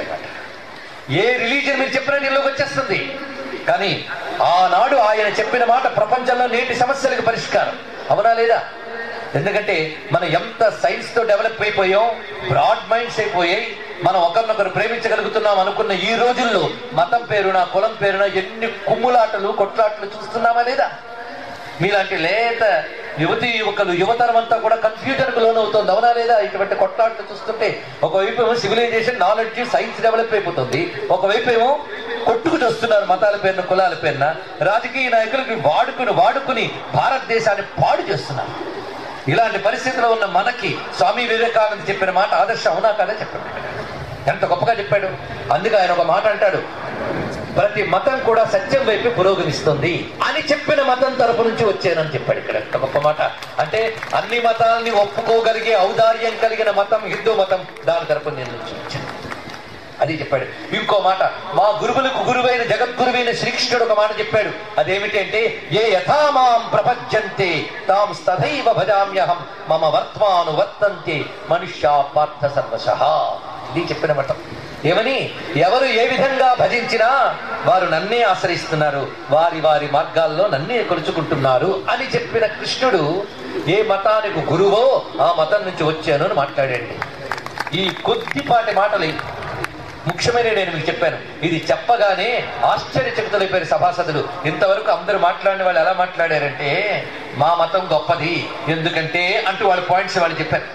S1: ఏ రిలీజియన్ మీరు చెప్పిన నీళ్ళకి వచ్చేస్తుంది కానీ ఆనాడు ఆయన చెప్పిన మాట ప్రపంచంలో నేటి సమస్యలకు పరిష్కారం అవునా లేదా ఎందుకంటే మనం ఎంత సైన్స్ తో డెవలప్ అయిపోయాం బ్రాడ్ మైండ్స్ అయిపోయాయి మనం ఒకరినొకరు ప్రేమించగలుగుతున్నాం అనుకున్న ఈ రోజుల్లో మతం పేరున కులం పేరున ఎన్ని కుమ్ములాటలు కొట్లాటలు చూస్తున్నామా లేదా మీలాంటి లేత యువతి యువకులు యువతరం అంతా కూడా కన్ఫ్యూజన్ కు లోనవుతుంది అవునా లేదా ఇటువంటి కొట్లాట్లు చూస్తుంటే ఒకవైపు ఏమో సివిలైజేషన్ నాలెడ్జ్ సైన్స్ డెవలప్ అయిపోతుంది ఒకవైపు ఏమో కొట్టుకు చూస్తున్నారు మతాల పేరున కులాల పేరున రాజకీయ నాయకులకి వాడుకుని వాడుకుని భారతదేశాన్ని పాడు చేస్తున్నారు ఇలాంటి పరిస్థితిలో ఉన్న మనకి స్వామి వివేకానంద చెప్పిన మాట ఆదర్శం అవునా కదా చెప్పండి ఎంత గొప్పగా చెప్పాడు అందుకే ఆయన ఒక మాట అంటాడు ప్రతి మతం కూడా సత్యం వైపు పురోగమిస్తుంది అని చెప్పిన మతం తరపు నుంచి వచ్చానని చెప్పాడు ఇక్కడ ఎంత గొప్ప మాట అంటే అన్ని మతాలని ఒప్పుకోగలిగే ఔదార్యం కలిగిన మతం హిందూ మతం దాని తరపు నేను నుంచి వచ్చాను అది చెప్పాడు ఇంకో మాట మా గురువులకు గురువైన జగద్గురువైన శ్రీకృష్ణుడు ఒక మాట చెప్పాడు అదేమిటంటే ఏ యథామాం ప్రపంచంతే తాం తథైవ భజామ్యహం మమ వర్త్మాను వర్తంతే మనుష్య పార్థ సర్వశః ఇది చెప్పిన మతం ఏమని ఎవరు ఏ విధంగా భజించినా వారు నన్నే ఆశ్రయిస్తున్నారు వారి వారి మార్గాల్లో నన్నే కొలుచుకుంటున్నారు అని చెప్పిన కృష్ణుడు ఏ మతానికి గురువో ఆ మతం నుంచి వచ్చాను అని మాట్లాడండి ఈ కొద్దిపాటి మాటలు ముఖ్యమైన నేను మీకు చెప్పాను ఇది చెప్పగానే ఆశ్చర్యచకితులైపోయారు సభాసదులు ఇంతవరకు అందరూ మాట్లాడిన వాళ్ళు ఎలా మాట్లాడారంటే మా మతం గొప్పది ఎందుకంటే అంటూ వాళ్ళ పాయింట్స్ వాళ్ళు చెప్పారు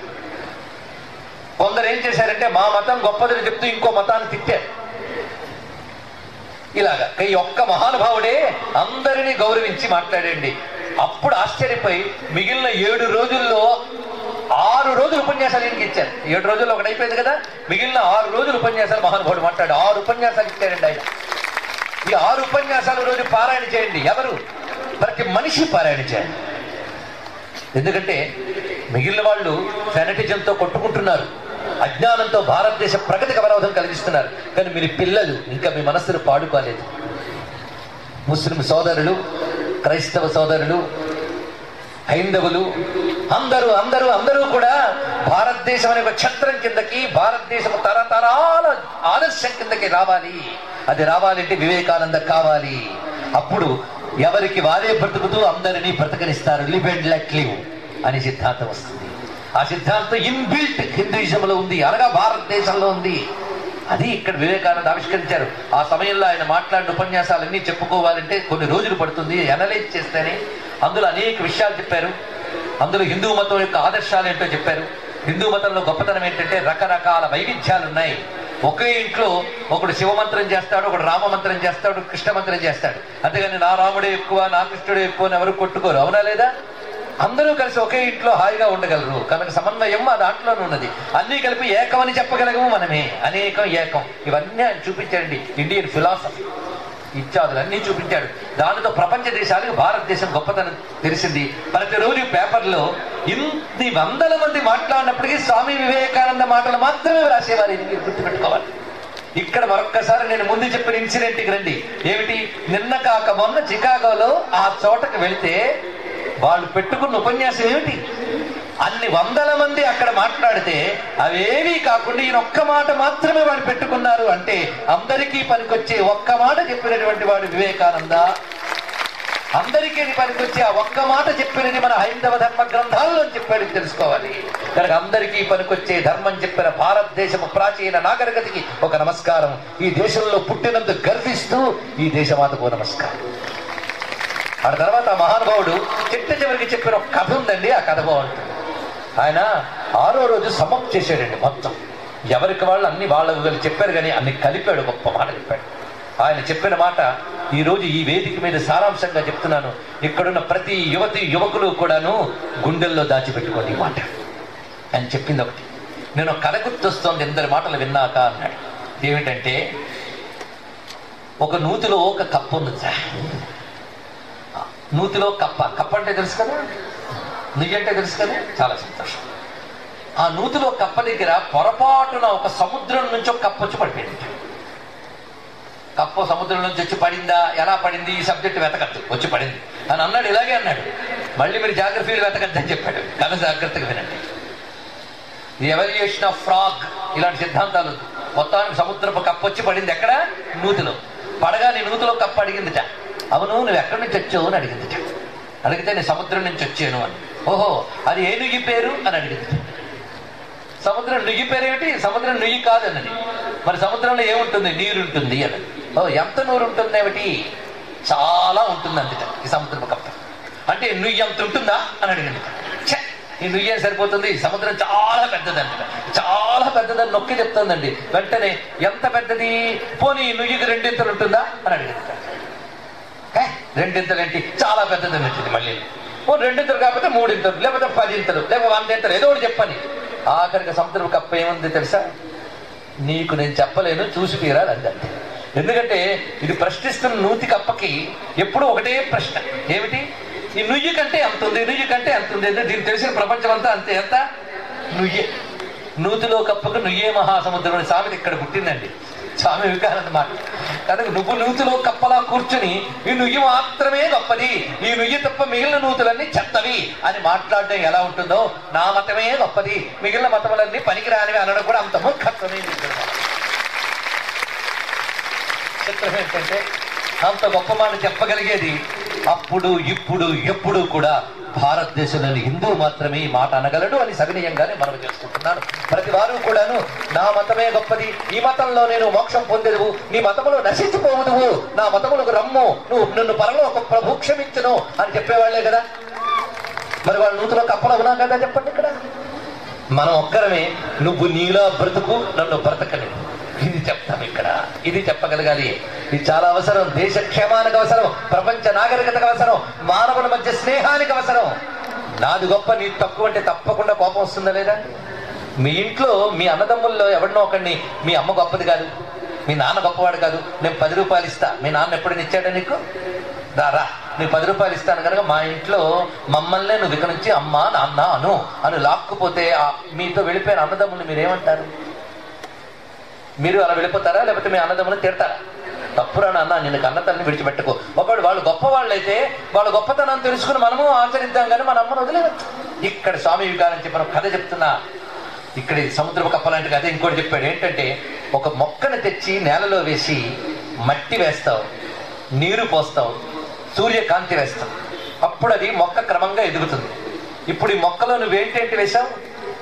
S1: కొందరు ఏం చేశారంటే మా మతం గొప్పదని చెప్తూ ఇంకో మతాన్ని తిట్టారు ఇలాగా ఈ ఒక్క మహానుభావుడే అందరినీ గౌరవించి మాట్లాడండి అప్పుడు ఆశ్చర్యపోయి మిగిలిన ఏడు రోజుల్లో ఆరు రోజులు ఉపన్యాసాలు ఈయనకి ఇచ్చారు ఏడు రోజుల్లో ఒకటి అయిపోయింది కదా మిగిలిన ఆరు రోజులు ఉపన్యాసాలు మహానుభావుడు మాట్లాడు ఆరు ఉపన్యాసాలు ఇచ్చారండి ఆయన ఈ ఆరు ఉపన్యాసాలు రోజు పారాయణ చేయండి ఎవరు ప్రతి మనిషి పారాయణ చేయండి ఎందుకంటే మిగిలిన వాళ్ళు ఫెనటిజంతో కొట్టుకుంటున్నారు అజ్ఞానంతో భారతదేశ ప్రగతికి అవరోధం కలిగిస్తున్నారు కానీ మీరు పిల్లలు ఇంకా మీ మనస్సును పాడుకోలేదు ముస్లిం సోదరులు క్రైస్తవ సోదరులు హైందవులు అందరూ అందరూ అందరూ కూడా భారతదేశం అనే ఒక ఛత్రం కిందకి భారతదేశం తరతరాల ఆదర్శం కిందకి రావాలి అది రావాలంటే వివేకానంద కావాలి అప్పుడు ఎవరికి వారే బ్రతుకుతూ అందరినీ బ్రతకనిస్తారు లివ్ అండ్ లెట్ లివ్ అనే సిద్ధాంతం వస్తుంది ఆ సిద్ధాంతం ఇన్బిల్ట్ హిందూయిజంలో ఉంది అనగా భారతదేశంలో ఉంది అది ఇక్కడ వివేకానంద ఆవిష్కరించారు ఆ సమయంలో ఆయన మాట్లాడిన ఉపన్యాసాలన్నీ చెప్పుకోవాలంటే కొన్ని రోజులు పడుతుంది అనలైజ్ చేస్తేనే అందులో అనేక విషయాలు చెప్పారు అందులో హిందూ మతం యొక్క ఆదర్శాలు ఏంటో చెప్పారు హిందూ మతంలో గొప్పతనం ఏంటంటే రకరకాల వైవిధ్యాలు ఉన్నాయి ఒకే ఇంట్లో ఒకడు శివమంత్రం చేస్తాడు ఒకడు రామమంత్రం చేస్తాడు కృష్ణ మంత్రం చేస్తాడు అంతేగాని నా రాముడే ఎక్కువ నా కృష్ణుడే ఎక్కువ అని ఎవరు కొట్టుకోరు అవునా లేదా అందరూ కలిసి ఒకే ఇంట్లో హాయిగా ఉండగలరు కనుక సమన్వయం ఆ దాంట్లోనే ఉన్నది అన్నీ కలిపి ఏకమని చెప్పగలగము మనమే అనేకం ఏకం ఇవన్నీ ఆయన చూపించాడండి ఇండియన్ ఫిలాసఫీ ఇత్యాదులు అన్నీ చూపించాడు దానితో ప్రపంచ దేశాలకు భారతదేశం గొప్పతనం తెలిసింది ప్రతిరోజు పేపర్లో ఇన్ని వందల మంది మాట్లాడినప్పటికీ స్వామి వివేకానంద మాటలు మాత్రమే రాసేవారు ఇది మీరు గుర్తుపెట్టుకోవాలి ఇక్కడ మరొక్కసారి నేను ముందు చెప్పిన ఇన్సిడెంట్కి రండి ఏమిటి నిన్న కాక మొన్న చికాగోలో ఆ చోటకి వెళ్తే వాళ్ళు పెట్టుకున్న ఉపన్యాసం ఏమిటి అన్ని వందల మంది అక్కడ మాట్లాడితే అవేవీ కాకుండా ఈయన ఒక్క మాట మాత్రమే వాడు పెట్టుకున్నారు అంటే అందరికీ పనికొచ్చే ఒక్క మాట చెప్పినటువంటి వాడు వివేకానంద అందరికీ పనికొచ్చే ఆ ఒక్క మాట చెప్పినది మన హైందవ ధర్మ గ్రంథాల్లో చెప్పాడు ఇది తెలుసుకోవాలి కనుక అందరికీ పనికొచ్చే ధర్మం చెప్పిన భారతదేశము ప్రాచీన నాగరికతకి ఒక నమస్కారం ఈ దేశంలో పుట్టినందుకు గర్విస్తూ ఈ దేశమాతకు నమస్కారం ఆ తర్వాత ఆ మహానుభావుడు చిట్ట చివరికి చెప్పిన ఒక కథ ఉందండి ఆ కథ బాగుంటుంది ఆయన ఆరో రోజు సమప్ చేశాడండి మొత్తం ఎవరికి వాళ్ళు అన్ని వాళ్ళ వీళ్ళు చెప్పారు కానీ అన్ని కలిపాడు గొప్ప మాట చెప్పాడు ఆయన చెప్పిన మాట ఈ రోజు ఈ వేదిక మీద సారాంశంగా చెప్తున్నాను ఇక్కడున్న ప్రతి యువతి యువకులు కూడాను గుండెల్లో దాచిపెట్టుకోండి ఈ మాట ఆయన చెప్పింది ఒకటి నేను ఒక కథ గుర్తొస్తోంది ఎందరి మాటలు విన్నాక అన్నాడు ఏమిటంటే ఒక నూతిలో ఒక కప్పు ఉంది సార్ నూతిలో కప్ప కప్ప అంటే తెలుసు కదా నుయ్యి అంటే తెలుసు కదా చాలా సంతోషం ఆ నూతిలో కప్ప దగ్గర పొరపాటున ఒక సముద్రం నుంచి ఒక కప్ప వచ్చి పడిపోయింది కప్ప సముద్రం నుంచి వచ్చి పడిందా ఎలా పడింది ఈ సబ్జెక్ట్ వెతకద్దు వచ్చి పడింది అని అన్నాడు ఇలాగే అన్నాడు మళ్ళీ మీరు జాగ్రఫీలు వెతకద్దు అని చెప్పాడు కథ జాగ్రత్తగా వినండి ది ఎవల్యూషన్ ఆఫ్ ఫ్రాగ్ ఇలాంటి సిద్ధాంతాలు వద్దు. మొత్తానికి సముద్రపు కప్ప వచ్చి పడింది ఎక్కడ నూతిలో పడగా నీ నూతిలో కప్ప అడిగిందిట అవును నువ్వు ఎక్కడి నుంచి వచ్చావు అని అడిగిందిట అడిగితే నేను సముద్రం నుంచి వచ్చాను అని ఓహో అది ఏ నుయ్యి పేరు అని అడిగింది సముద్రం నుయ్యి పేరు ఏమిటి సముద్రం నుయ్యి కాదన్నది మరి సముద్రంలో ఏముంటుంది నీరు ఉంటుంది అన్నది ఓ ఎంత నూరు ఉంటుంది ఏమిటి చాలా ఉంటుంది అందుట ఈ సముద్రపు కప్ప అంటే నుయ్యి ఎంత ఉంటుందా అని అడిగింది ఛే, ఈ నుయ్యి ఏం సరిపోతుంది ఈ సముద్రం చాలా పెద్దదంట చాలా పెద్దదని నొక్కి చెప్తుందండి వెంటనే ఎంత పెద్దది పోనీ ఈ నుయ్యికి రెండింతలు ఉంటుందా అని అడిగింది ఏ, రెండింతలు ఏంటి చాలా పెద్దదని వచ్చింది మళ్ళీ ఓ రెండింతలు కాకపోతే మూడింతలు లేకపోతే పదింతలు లేకపోతే వందింతలు ఏదో ఒకటి చెప్పని ఆఖరికి సముద్రం కప్ప ఏముంది తెలుసా నీకు నేను చెప్పలేను చూసి తీరాలి అందండి ఎందుకంటే ఇది ప్రశ్నిస్తున్న నూతి కప్పకి ఎప్పుడూ ఒకటే ప్రశ్న ఏమిటి ఈ నుయ్యి కంటే ఎంత ఉంది నుయ్యి కంటే ఎంత ఉంది అంటే దీనికి తెలిసిన ప్రపంచం అంతా అంతే ఎంత నుయ్యే నూతిలో కప్పకు నుయ్యే మహాసముద్రం అనే సామెత ఇక్కడ పుట్టిందండి స్వామి వివేకానంద మాట కనుక నువ్వు నూతిలో కప్పలా కూర్చుని ఈ నుయ్యి మాత్రమే గొప్పది ఈ నుయ్యి తప్ప మిగిలిన నూతులన్నీ చెత్తవి అని మాట్లాడడం ఎలా ఉంటుందో నా మతమే గొప్పది మిగిలిన మతములన్నీ పనికిరానివి అనడం కూడా అంత మూర్ఖత్వమే చెప్పాడు మాట. చిత్రం ఏంటంటే అంత గొప్ప మాట చెప్పగలిగేది అప్పుడు ఇప్పుడు ఎప్పుడు కూడా భారతదేశంలోని హిందూ మాత్రమే ఈ మాట అనగలడు అని సవినయంగానే మనం చేసుకుంటున్నాను ప్రతి వారు కూడాను నా మతమే గొప్పది ఈ మతంలో నేను మోక్షం పొందెదువు నీ మతములో నశించిపోవుదువు నా మతములకు రమ్ము నువ్వు నన్ను పరలో ఒక ప్రభు క్షమించును అని చెప్పేవాళ్లే కదా మరి వాళ్ళు నూతులో కప్పలవునా కదా చెప్పండి ఇక్కడ మనం ఒక్కరమే నువ్వు నీలా బ్రతుకు నన్ను బ్రతకని ఇది చెప్తాం ఇక్కడ ఇది చెప్పగలగాలి ఇది చాలా అవసరం దేశ క్షేమానికి అవసరం ప్రపంచ నాగరికతకు అవసరం మానవుల మధ్య స్నేహానికి అవసరం నాది గొప్ప నీ తక్కువ అంటే తప్పకుండా కోపం వస్తుందా లేదా మీ ఇంట్లో మీ అన్నదమ్ముల్లో ఎవరినో ఒకడిని మీ అమ్మ గొప్పది కాదు మీ నాన్న గొప్పవాడు కాదు నేను పది రూపాయలు ఇస్తా మీ నాన్న ఎప్పుడైనా ఇచ్చాడా నీకు రా రా నేను పది రూపాయలు ఇస్తాను కనుక మా ఇంట్లో మమ్మల్నే నువ్వు ఇక్కడ నుంచి అమ్మ నాన్న అను అని లాక్కుపోతే ఆ మీతో వెళ్ళిపోయిన అన్నదమ్ముల్ని మీరేమంటారు మీరు అలా వెళ్ళిపోతారా లేకపోతే మీ అన్నదమ్ములను తిడతారా తప్పురా నాన్న నిన్ను కన్న తల్లిని విడిచిపెట్టుకో ఒకవేళ వాళ్ళు గొప్ప వాళ్ళైతే వాళ్ళ గొప్పతనం తెలుసుకుని మనము ఆచరిద్దాం కానీ మన అమ్మను వదిలేదు ఇక్కడ స్వామి వికారం చెప్పిన ఒక కథ చెప్తున్నా ఇక్కడ ఈ సముద్రపు కప్ప లాంటి కథ ఇంకోటి చెప్పాడు ఏంటంటే ఒక మొక్కను తెచ్చి నేలలో వేసి మట్టి వేస్తావు నీరు పోస్తావు సూర్యకాంతి వేస్తావు అప్పుడు అది మొక్క క్రమంగా ఎదుగుతుంది ఇప్పుడు ఈ మొక్కలో నువ్వేంటేంటి వేశావు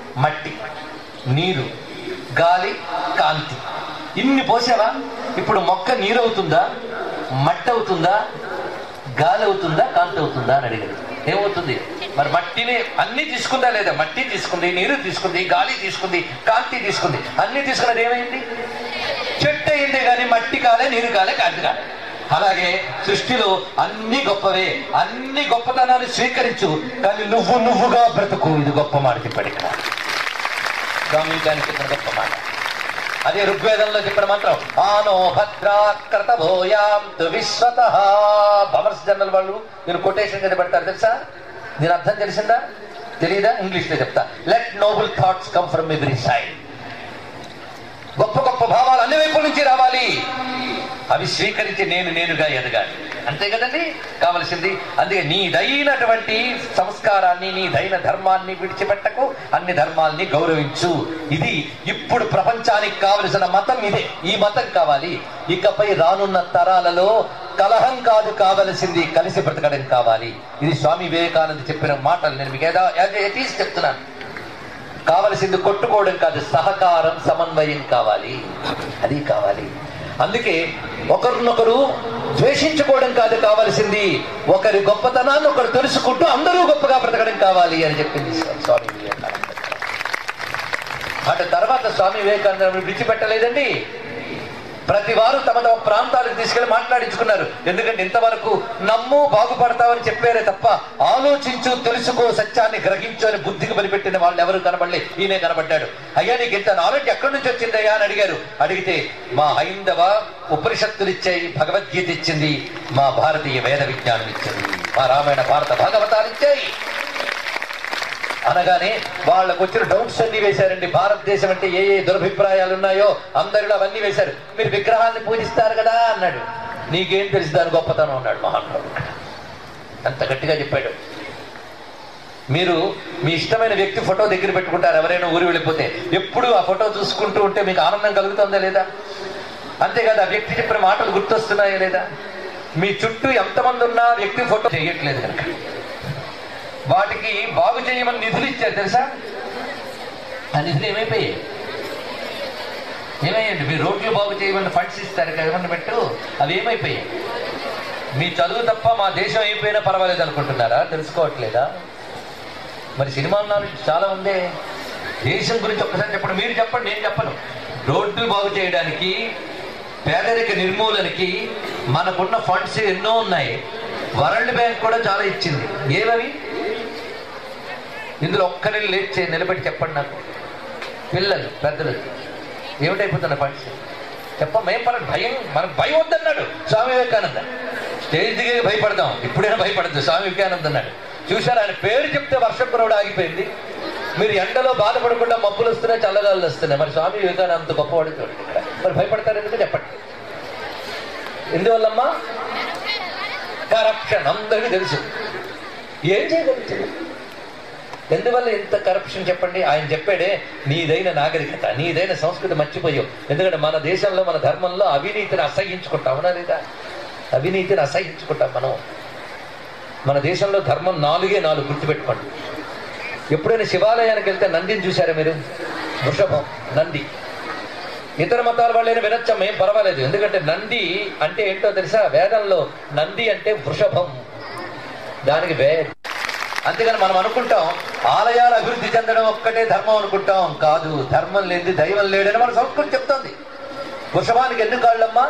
S1: మట్టి నీరు గాలి కాంతి ఇన్ని పోసావా ఇప్పుడు మొక్క నీరు అవుతుందా మట్టి అవుతుందా గాలి అవుతుందా కాంతి అవుతుందా అని అడిగాడు ఏమవుతుంది మరి మట్టిని అన్ని తీసుకుందా లేదా మట్టి తీసుకుంది నీరు తీసుకుంది గాలి తీసుకుంది కాంతి తీసుకుంది అన్ని తీసుకున్నది ఏమైంది చెట్టు అయింది కానీ మట్టి కాలే నీరు కాలే కాంతి కాలే అలాగే సృష్టిలో అన్ని గొప్పవే అన్ని గొప్పతనాన్ని స్వీకరించు కానీ నువ్వు నువ్వుగా బ్రతుకు ఇది గొప్ప మాట చెప్పాడు ఇక్కడ స్వామి చెప్పిన గొప్ప మాట అదే ఋగ్వేదంలో చెప్పిన మంత్రం ఆనో భద్రాకృత భోయాం తు విశ్వత భవర్స్ జనరల్ వాళ్ళు నేను కొటేషన్ కింద పెడతారు తెలుసా దీని అర్థం తెలిసిందా తెలీదా ఇంగ్లీష్ లో చెప్తా let noble thoughts come from every side గొప్ప గొప్ప భావాలు అన్ని వైపుల నుంచి రావాలి అవి స్వీకరించి నేను నేనుగా ఎదగాలి అంతే కదండి కావలసింది అందుకే నీదైనటువంటి సంస్కారాన్ని నీదైన ధర్మాన్ని విడిచిపెట్టకు అన్ని ధర్మాల్ని గౌరవించు ఇది ఇప్పుడు ప్రపంచానికి కావలసిన మతం ఇదే ఈ మతం కావాలి ఇకపై రానున్న తరాలలో కలహం కాదు కావలసింది కలిసి బ్రతకడం కావాలి ఇది స్వామి వివేకానంద చెప్పిన మాటలు నేను మీకు ఏదో ఎటీస్ చెప్తున్నాను కావలసింది కొట్టుకోవడం కాదు సహకారం సమన్వయం కావాలి అది కావాలి అందుకే ఒకరినొకరు ద్వేషించుకోవడం కాదు కావలసింది ఒకరి గొప్పతనాన్ని ఒకరు తెలుసుకుంటూ అందరూ గొప్పగా బ్రతకడం కావాలి అని చెప్పింది స్వామి వివేకానంద అటు తర్వాత స్వామి వివేకానంద విడిచిపెట్టలేదండి ప్రతి వారు తమ తమ ప్రాంతాలకు తీసుకెళ్లి మాట్లాడించుకున్నారు ఎందుకంటే ఇంతవరకు నమ్ము బాగుపడతావని చెప్పారే తప్ప ఆలోచించు తెలుసుకో సత్యాన్ని గ్రహించు అని బుద్ధికి బలిపెట్టిన వాళ్ళు ఎవరు కనబడలే ఈయనే కనబడ్డాడు అయ్యా నీకు ఇంత నాలెడ్జ్ ఎక్కడి నుంచి వచ్చిందయ్యా అని అడిగారు అడిగితే మా హైందవ ఉపనిషత్తులు ఇచ్చాయి భగవద్గీత ఇచ్చింది మా భారతీయ వేద విజ్ఞానం ఇచ్చింది మా రామాయణ భారత భాగవతాలు ఇచ్చాయి అనగానే వాళ్ళకు వచ్చిన డౌట్స్ అన్ని వేశారండి భారతదేశం అంటే ఏ ఏ దురభిప్రాయాలు ఉన్నాయో అందరిలో అవన్నీ వేశారు మీరు విగ్రహాన్ని పూజిస్తారు కదా అన్నాడు నీకేం తెలుసు దాని గొప్పతనం అన్నాడు మహానుభావుడు అంత గట్టిగా చెప్పాడు మీరు మీ ఇష్టమైన వ్యక్తి ఫోటో దగ్గర పెట్టుకుంటారు ఎవరైనా ఊరు వెళ్ళిపోతే ఎప్పుడు ఆ ఫోటో చూసుకుంటూ ఉంటే మీకు ఆనందం కలుగుతుందా లేదా అంతేకాదు ఆ వ్యక్తి చెప్పిన మాటలు గుర్తొస్తున్నాయా లేదా మీ చుట్టూ ఎంతమంది ఉన్నా ఆ వ్యక్తి ఫోటో చేయట్లేదు కనుక వాటికి బాగు చేయమని నిధులు ఇచ్చారు తెలుసా ఆ నిధులు ఏమైపోయాయి ఏమయ్యండి మీ రోడ్లు బాగు చేయమని ఫండ్స్ ఇస్తారు కదా పెట్టు అవి ఏమైపోయాయి మీ చదువు తప్ప మా దేశం అయిపోయినా పర్వాలేదు అనుకుంటున్నారా తెలుసుకోవట్లేదా మరి సినిమా నాలెడ్జ్ చాలా ఉందే దేశం గురించి ఒక్కసారి చెప్పండి మీరు చెప్పండి నేను చెప్పను రోడ్లు బాగు చేయడానికి పేదరిక నిర్మూలనకి మనకున్న ఫండ్స్ ఎన్నో ఉన్నాయి వరల్డ్ బ్యాంక్ కూడా చాలా ఇచ్చింది ఏమవి ఇందులో ఒక్కరిని లేచి నిలబెట్టి చెప్పండి నాకు పిల్లలు పెద్దలు ఏమిటైపోతున్న ఫండ్స్ చెప్పం ఏం పని భయం మనకు భయం వద్దన్నాడు స్వామి వివేకానంద స్టేజ్ దిగే భయపడదాం ఇప్పుడైనా భయపడద్దు స్వామి వివేకానంద అన్నాడు చూశారు ఆయన పేరు చెప్తే వర్షం కురవడం ఆగిపోయింది మీరు ఎండలో బాధపడకుండా మబ్బులు వస్తున్నాయి చల్లగాలు వస్తున్నాయి మరి స్వామి వివేకానంద అంత గొప్పవాడు చూడండి ఇక్కడ మరి భయపడతారు ఎందుకు చెప్పండి ఎందువల్లమ్మా కరప్షన్ అందరికీ తెలుసు ఏం చేయగలుగుతుంది ఎందువల్ల ఇంత కరప్షన్ చెప్పండి ఆయన చెప్పాడే నీదైన నాగరికత నీదైన సంస్కృతి మర్చిపోయావు ఎందుకంటే మన దేశంలో మన ధర్మంలో అవినీతిని అసహించుకుంటాం అవునా లేదా అవినీతిని అసహించుకుంటాం మనం మన దేశంలో ధర్మం నాలుగే నాలుగు గుర్తుపెట్టుకోండి ఎప్పుడైనా శివాలయానికి వెళ్తే నందిని చూసారా మీరు వృషభం నంది ఇతర మతాల వాళ్ళైనా వినొచ్చం ఏం పర్వాలేదు ఎందుకంటే నంది అంటే ఏంటో తెలుసా వేదంలో నంది అంటే వృషభం దానికి వే అంతేగాని మనం అనుకుంటాం ఆలయాలు అభివృద్ధి చెందడం ఒక్కటే ధర్మం అనుకుంటాం కాదు ధర్మం లేని దైవం లేడని మన సంస్కృతి చెప్తోంది వృషభానికి ఎన్ని కాళ్ళమ్మా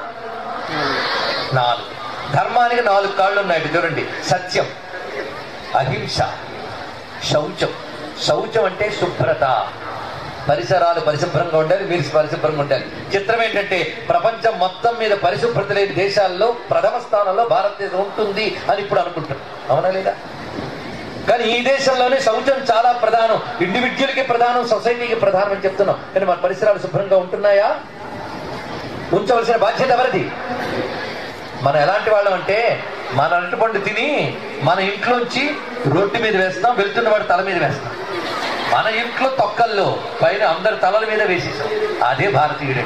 S1: నాలుగు ధర్మానికి నాలుగు కాళ్ళు ఉన్నాయి ఇటు చూడండి సత్యం అహింస శౌచం శౌచం అంటే శుభ్రత పరిసరాలు పరిశుభ్రంగా ఉండాలి మీరు పరిశుభ్రంగా ఉండాలి చిత్రం ఏంటంటే ప్రపంచం మొత్తం మీద పరిశుభ్రత లేని దేశాల్లో ప్రథమ స్థానంలో భారతదేశం ఉంటుంది అని ఇప్పుడు అనుకుంటున్నాం అవునా లేదా కానీ ఈ దేశంలోనే శౌచం చాలా ప్రధానం ఇండివిజువల్కి ప్రధానం సొసైటీకి ప్రధానం అని చెప్తున్నాం కానీ మన పరిసరాలు శుభ్రంగా ఉంటున్నాయా ఉంచవలసిన బాధ్యత ఎవరిది మనం ఎలాంటి వాళ్ళం అంటే మన అరటిపండు తిని మన ఇంట్లోంచి రోడ్డు మీద వేస్తాం వెళ్తున్న వాడు తల మీద వేస్తాం మన ఇంట్లో తొక్కల్లో పైన అందరి తలల మీద వేసేసాం అదే భారతీయుడే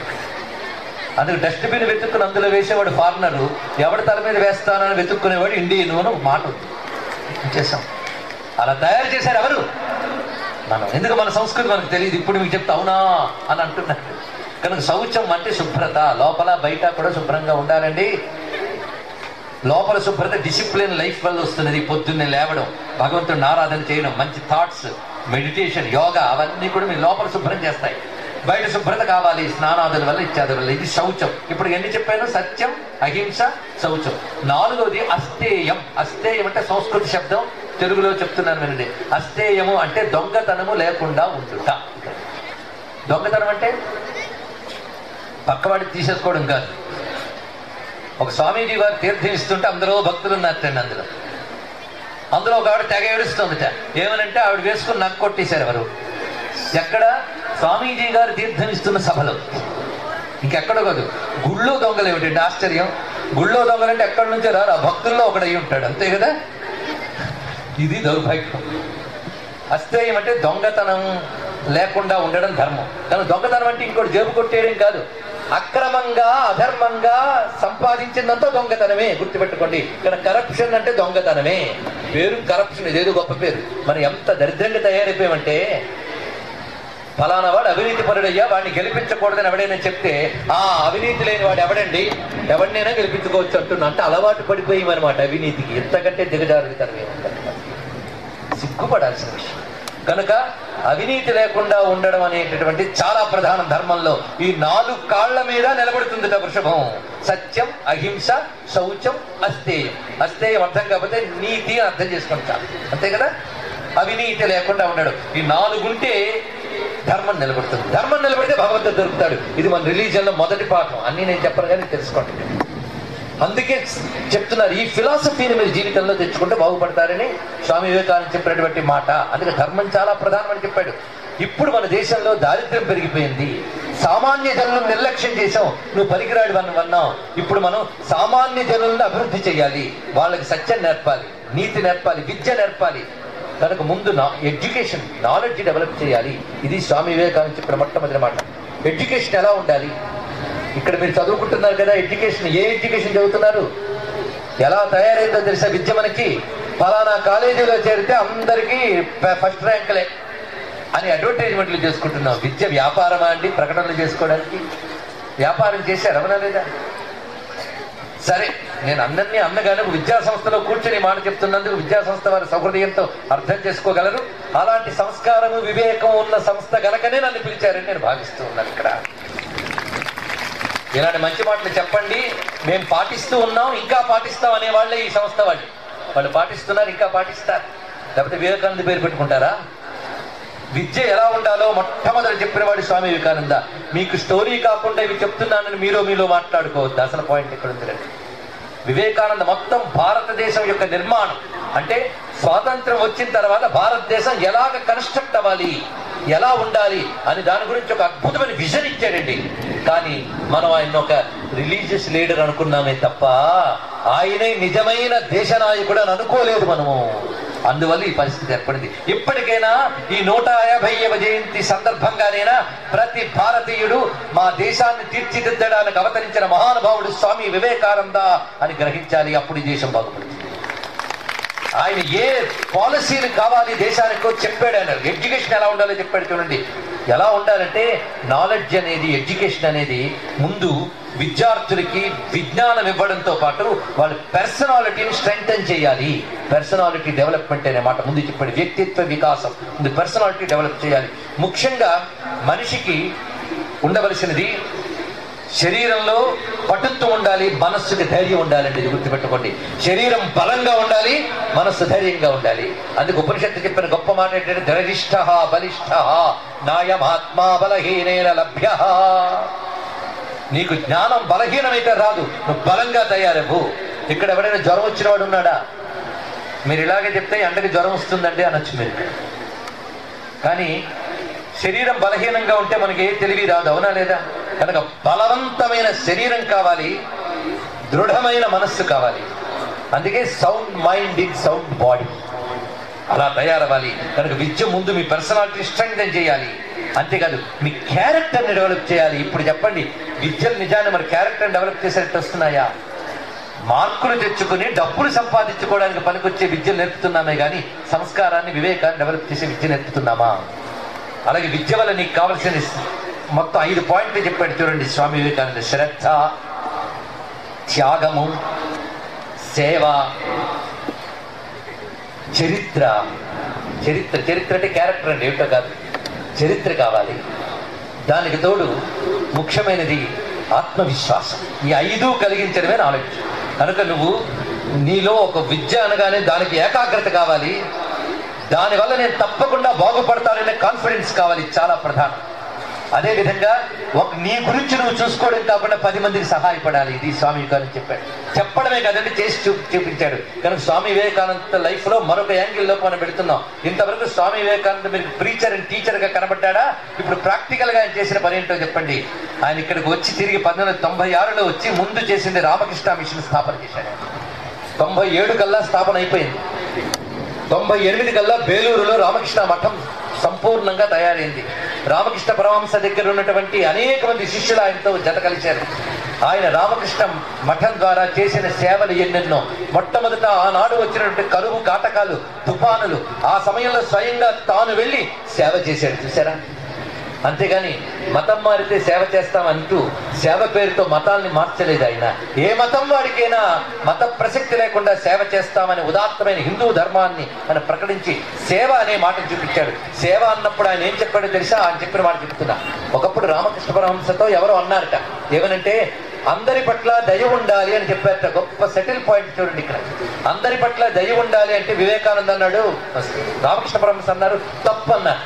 S1: అందుకు డస్ట్బిన్ వెతుక్కుని అందులో వేసేవాడు ఫారినరు ఎవడి తల మీద వేస్తానని వెతుక్కునేవాడు ఇండియన్ అని ఒక మాట ఉంది చేసాం అలా తయారు చేశారు ఎవరు మనం ఎందుకు మన సంస్కృతి మనకు తెలియదు ఇప్పుడు మీకు చెప్తా అవునా అని అంటున్నారు కనుక శౌచం అంటే శుభ్రత లోపల బయట కూడా శుభ్రంగా ఉండాలండి లోపల శుభ్రత డిసిప్లిన్ లైఫ్ వల్ల వస్తున్నది పొద్దున్నే లేవడం భగవంతుడిని ఆరాధన చేయడం మంచి థాట్స్ మెడిటేషన్ యోగా అవన్నీ కూడా మీ లోపల శుభ్రం చేస్తాయి బయట శుభ్రత కావాలి స్నానాదుల వల్ల ఇత్యాదుల వల్ల ఇది శౌచం ఇప్పుడు ఎన్ని చెప్పాను సత్యం అహింస శౌచం నాలుగవది అస్తేయం అస్తేయం అంటే సంస్కృత శబ్దం తెలుగులో చెప్తున్నాను వినండి అస్తేయము అంటే దొంగతనము లేకుండా ఉండుట దొంగతనం అంటే పక్కవాడికి తీసేసుకోవడం కాదు ఒక స్వామీజీ వారు తీర్థం ఇస్తుంటే అందరూ భక్తులు ఉన్నారండి అందులో అందులో ఒక ఆవిడ తెగ ఏడుస్తుందిట ఏమనంటే ఆవిడ వేసుకుని నక్కు కొట్టేశారు ఎవరు ఎక్కడ స్వామీజీ గారు తీర్థం ఇస్తున్న సభలో ఇంకెక్కడో కాదు గుళ్ళో దొంగలు ఏమిటండి ఆశ్చర్యం గుళ్ళో దొంగలంటే ఎక్కడి నుంచో రారు ఆ భక్తుల్లో ఒకడై ఉంటాడు అంతే కదా ఇది దౌర్భాగ్యం అస్తేయం అంటే దొంగతనం లేకుండా ఉండడం ధర్మం కానీ దొంగతనం అంటే ఇంకోటి జేబు కొట్టేయడం కాదు అక్రమంగా అధర్మంగా సంపాదించిందంతా దొంగతనమే గుర్తుపెట్టుకోండి ఇక్కడ కరప్షన్ అంటే దొంగతనమే పేరు కరప్షన్ ఇదేదో గొప్ప పేరు మనం ఎంత దరిద్రంగా తయారైపోయామంటే ఫలానా వాడు అవినీతి పరుడయ్యా వాడిని గెలిపించకూడదని ఎవడైనా చెప్తే ఆ అవినీతి లేని వాడు ఎవడండి ఎవరినైనా గెలిపించుకోవచ్చు అంటున్నా అంటే అలవాటు పడిపోయామన్నమాట అవినీతికి ఎంతకంటే దిగజారుతనం ఏముందండి సిగ్గుపడాల్సిన విషయం కనుక అవినీతి లేకుండా ఉండడం అనేటటువంటి చాలా ప్రధాన ధర్మంలో ఈ నాలుగు కాళ్ల మీద నిలబడుతుంది వృషభం సత్యం అహింస శౌచం అస్తేయం అస్తేయం అర్థం కాకపోతే నీతి అని అర్థం చేసుకొని చాలు అంతే కదా అవినీతి లేకుండా ఉండడం ఈ నాలుగుంటే ధర్మం నిలబడుతుంది ధర్మం నిలబడితే భగవంతుడు దొరుకుతాడు ఇది మన రిలీజియన్ లో మొదటి పాఠం అన్ని నేను చెప్పను కానీ తెలుసుకోండి అందుకే చెప్తున్నారు ఈ ఫిలాసఫీని మీరు జీవితంలో తెచ్చుకుంటే బాగుపడతారని స్వామి వివేకానంద చెప్పినటువంటి మాట అందుకే ధర్మం చాలా ప్రధానమని చెప్పాడు ఇప్పుడు మన దేశంలో దారిద్ర్యం పెరిగిపోయింది సామాన్య జనులను నిర్లక్ష్యం చేసాం నువ్వు పనికిరాడు వన్ అన్నావు ఇప్పుడు మనం సామాన్య జనులను అభివృద్ధి చేయాలి వాళ్ళకి సత్యం నేర్పాలి నీతి నేర్పాలి విద్య నేర్పాలి కనుక ముందు నా ఎడ్యుకేషన్ నాలెడ్జ్ డెవలప్ చేయాలి ఇది స్వామి వివేకానంద చెప్పిన మొట్టమొదటి మాట ఎడ్యుకేషన్ ఎలా ఉండాలి ఇక్కడ మీరు చదువుకుంటున్నారు కదా ఎడ్యుకేషన్ ఏ ఎడ్యుకేషన్ చదువుతున్నారు ఎలా తయారైందో తెలుసా విద్య మనకి ఫలానా కాలేజీలో చేరితే అందరికీ ఫ- ఫస్ట్ ర్యాంకులే అని అడ్వర్టైజ్మెంట్లు చేసుకుంటున్నాం విద్య వ్యాపారమా అండి ప్రకటనలు చేసుకోవడానికి వ్యాపారం చేశారు అవునా లేదా సరే నేను అందరినీ అన్నగానే ఒక విద్యా సంస్థలో కూర్చొని ఈ మాట చెప్తున్నందుకు విద్యా సంస్థ వారి సౌహృదయంతో అర్థం చేసుకోగలరు అలాంటి సంస్కారము వివేకం ఉన్న సంస్థ గనకనే నన్ను పిలిచారని నేను భావిస్తూ ఉన్నాను ఇక్కడ ఇలాంటి మంచి మాటలు చెప్పండి మేము పాటిస్తూ ఉన్నాం ఇంకా పాటిస్తాం అనే వాళ్ళే ఈ సంస్థ వాళ్ళు వాళ్ళు పాటిస్తున్నారు ఇంకా పాటిస్తారు లేకపోతే వివేకానంద పేరు పెట్టుకుంటారా విద్య ఎలా ఉండాలో మొట్టమొదటి చెప్పినవాడు స్వామి వివేకానంద మీకు స్టోరీ కాకుండా ఇవి చెప్తున్నానని మీలో మీలో మాట్లాడుకోవద్దు అసలు పాయింట్ ఇక్కడ ఉంది రండి. వివేకానంద మొత్తం భారతదేశం యొక్క నిర్మాణం అంటే స్వాతంత్రం వచ్చిన తర్వాత భారతదేశం ఎలాగ కన్స్ట్రక్ట్ అవ్వాలి ఎలా ఉండాలి అని దాని గురించి ఒక అద్భుతమైన విజన్ ఇచ్చాడండి కానీ మనం ఆయన ఒక రిలీజియస్ లీడర్ అనుకున్నామే తప్ప ఆయనే నిజమైన దేశ నాయకుడు అని అనుకోలేదు మనము అందువల్ల ఈ పరిస్థితి ఏర్పడింది ఇప్పటికైనా ఈ నూట యాభైవ జయంతి సందర్భంగానైనా ప్రతి భారతీయుడు మా దేశాన్ని తీర్చిదిద్దడానికి అవతరించిన మహానుభావుడు స్వామి వివేకానంద అని గ్రహించాలి అప్పుడు ఈ దేశం బాగుపడుతుంది ఆయన ఏ పాలసీలు కావాలి దేశానికో చెప్పాడు ఆయన ఎడ్యుకేషన్ ఎలా ఉండాలో చెప్పాడు చూడండి ఎలా ఉండాలంటే నాలెడ్జ్ అనేది ఎడ్యుకేషన్ అనేది ముందు విద్యార్థులకి విజ్ఞానం ఇవ్వడంతో పాటు వాళ్ళ పర్సనాలిటీని స్ట్రెంగ్తన్ చేయాలి పర్సనాలిటీ డెవలప్మెంట్ అనే మాట ముందు చెప్పాడు వ్యక్తిత్వ వికాసం ముందు పర్సనాలిటీ డెవలప్ చేయాలి ముఖ్యంగా మనిషికి ఉండవలసినది శరీరంలో పటుత్వం ఉండాలి మనస్సుకి ధైర్యం ఉండాలండి ఇది గుర్తుపెట్టుకోండి శరీరం బలంగా ఉండాలి మనస్సు ధైర్యంగా ఉండాలి అందుకు ఉపనిషత్తు చెప్పిన గొప్ప మాట ఏంటంటే ధరిష్ట బలిష్ట నాయమాత్మా బలహీనేన లభ్య నీకు జ్ఞానం బలహీనమైతే రాదు నువ్వు బలంగా తయారవు ఇక్కడ ఎవరైనా జ్వరం వచ్చిన వాడు ఉన్నాడా మీరు ఇలాగే చెప్తే ఎండకి జ్వరం వస్తుందండి అనొచ్చు మీరు కానీ శరీరం బలహీనంగా ఉంటే మనకి ఏ తెలివి రాదు అవునా లేదా కనుక బలవంతమైన శరీరం కావాలి దృఢమైన మనస్సు కావాలి అందుకే sound mind in sound body అలా తయారవ్వాలి కనుక విద్య ముందు మీ పర్సనాలిటీ స్ట్రెంగ్తన్ చేయాలి అంతేకాదు మీ క్యారెక్టర్ని డెవలప్ చేయాలి ఇప్పుడు చెప్పండి విద్యలు నిజాన్ని మరి క్యారెక్టర్ని డెవలప్ చేసేట్టు వస్తున్నాయా మార్కులు తెచ్చుకుని డబ్బులు సంపాదించుకోవడానికి పనికొచ్చే విద్యలు నేర్పుతున్నామే కానీ సంస్కారాన్ని వివేకాన్ని డెవలప్ చేసే విద్య నేర్పుతున్నామా అలాగే విద్య వల్ల నీకు కావలసిన మొత్తం ఐదు పాయింట్లు చెప్పాడు చూడండి స్వామి వివేకానంద శ్రద్ధ త్యాగము సేవ చరిత్ర చరిత్ర చరిత్ర అంటే క్యారెక్టర్ అండి ఏమిటో కాదు చరిత్ర కావాలి దానికి తోడు ముఖ్యమైనది ఆత్మవిశ్వాసం ఈ ఐదు కలిగించడమే నాలెడ్జ్ కనుక నువ్వు నీలో ఒక విద్య అనగానే దానికి ఏకాగ్రత కావాలి దానివల్ల నేను తప్పకుండా బాగుపడతాననే కాన్ఫిడెన్స్ కావాలి చాలా ప్రధానం అదే విధంగా ఒక నీ గురించి నువ్వు చూసుకోవడం కాకుండా పది మందికి సహాయపడాలి ఇది స్వామి వివేకానంద చెప్పాడు చెప్పడమే కదండి చేసి చూ చూపించాడు కనుక స్వామి వివేకానంద లైఫ్ లో మరొక యాంగిల్లో మనం పెడుతున్నాం ఇంతవరకు స్వామి వివేకానంద మీరు ప్రీచర్ అండ్ టీచర్ గా కనబడ్డా ఇప్పుడు ప్రాక్టికల్ గా ఆయన చేసిన పని ఏంటో చెప్పండి ఆయన ఇక్కడికి వచ్చి తిరిగి పంతొమ్మిది వందల తొంభై ఆరులో వచ్చి ముందు చేసింది రామకృష్ణ మిషన్ స్థాపన చేశాడు తొంభై ఏడు కల్లా స్థాపన అయిపోయింది తొంభై ఎనిమిది కల్లా బేలూరులో రామకృష్ణ మఠం సంపూర్ణంగా తయారైంది రామకృష్ణ పరమహంస దగ్గర ఉన్నటువంటి అనేక మంది శిష్యులు ఆయనతో జత కలిశారు ఆయన రామకృష్ణ మఠం ద్వారా చేసిన సేవలు ఎన్నెన్నో మొట్టమొదట ఆనాడు వచ్చినటువంటి కరువు కాటకాలు తుఫానులు ఆ సమయంలో స్వయంగా తాను వెళ్ళి సేవ చేశాడు చూసారా అంతేగాని మతం మారితే సేవ చేస్తామంటూ సేవ పేరుతో మతాల్ని మార్చలేదు ఆయన ఏ మతం వాడికైనా మత ప్రసక్తి లేకుండా సేవ చేస్తామని ఉదాత్తమైన హిందూ ధర్మాన్ని ఆయన ప్రకటించి సేవ అనే మాట చూపించాడు సేవ అన్నప్పుడు ఆయన ఏం చెప్పాడో తెలుసా ఆయన చెప్పిన మాట చెప్తున్నా ఒకప్పుడు రామకృష్ణ పరమహంసతో ఎవరో అన్నారట ఏమనంటే అందరి పట్ల దయ ఉండాలి అని చెప్పారట గొప్ప సెటిల్ పాయింట్ చూడండి ఇక్కడ అందరి పట్ల దయ ఉండాలి అంటే వివేకానంద అన్నాడు రామకృష్ణ పరమహంస అన్నారు తప్పు అన్నారు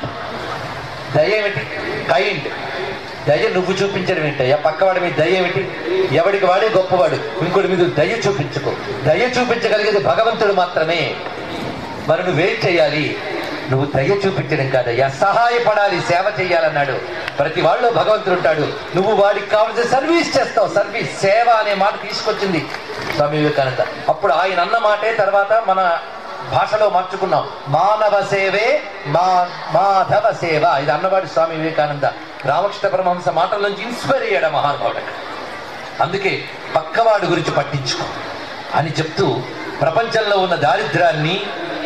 S1: దయ ఏమిటి కైండ్ దయ నువ్వు చూపించడం ఏంటయ్యా పక్కవాడి మీద దయ ఏమిటి ఎవడికి వాడే గొప్పవాడు ఇంకోటి మీద దయ చూపించుకో దయ చూపించగలిగేది భగవంతుడు మాత్రమే మరి నువ్వేం చేయాలి నువ్వు దయ చూపించడం కాదయ్యా సహాయపడాలి సేవ చేయాలన్నాడు ప్రతి వాళ్ళు భగవంతుడు ఉంటాడు నువ్వు వాడికి కావాల్సిన సర్వీస్ చేస్తావు సర్వీస్ సేవ అనే మాట తీసుకొచ్చింది స్వామి వివేకానంద అప్పుడు ఆయన అన్న మాటే తర్వాత మన భాషలో మార్చుకున్నాం మానవ సేవే మా మాధవ సేవ ఇది అన్నవాడు స్వామి వివేకానంద రామకృష్ణ పరమహంస మాటల నుంచి ఇన్స్పైర్ అయ్యాడు ఆ మహానుభావుడు అందుకే పక్కవాడి గురించి పట్టించుకో అని చెప్తూ ప్రపంచంలో ఉన్న దారిద్ర్యాన్ని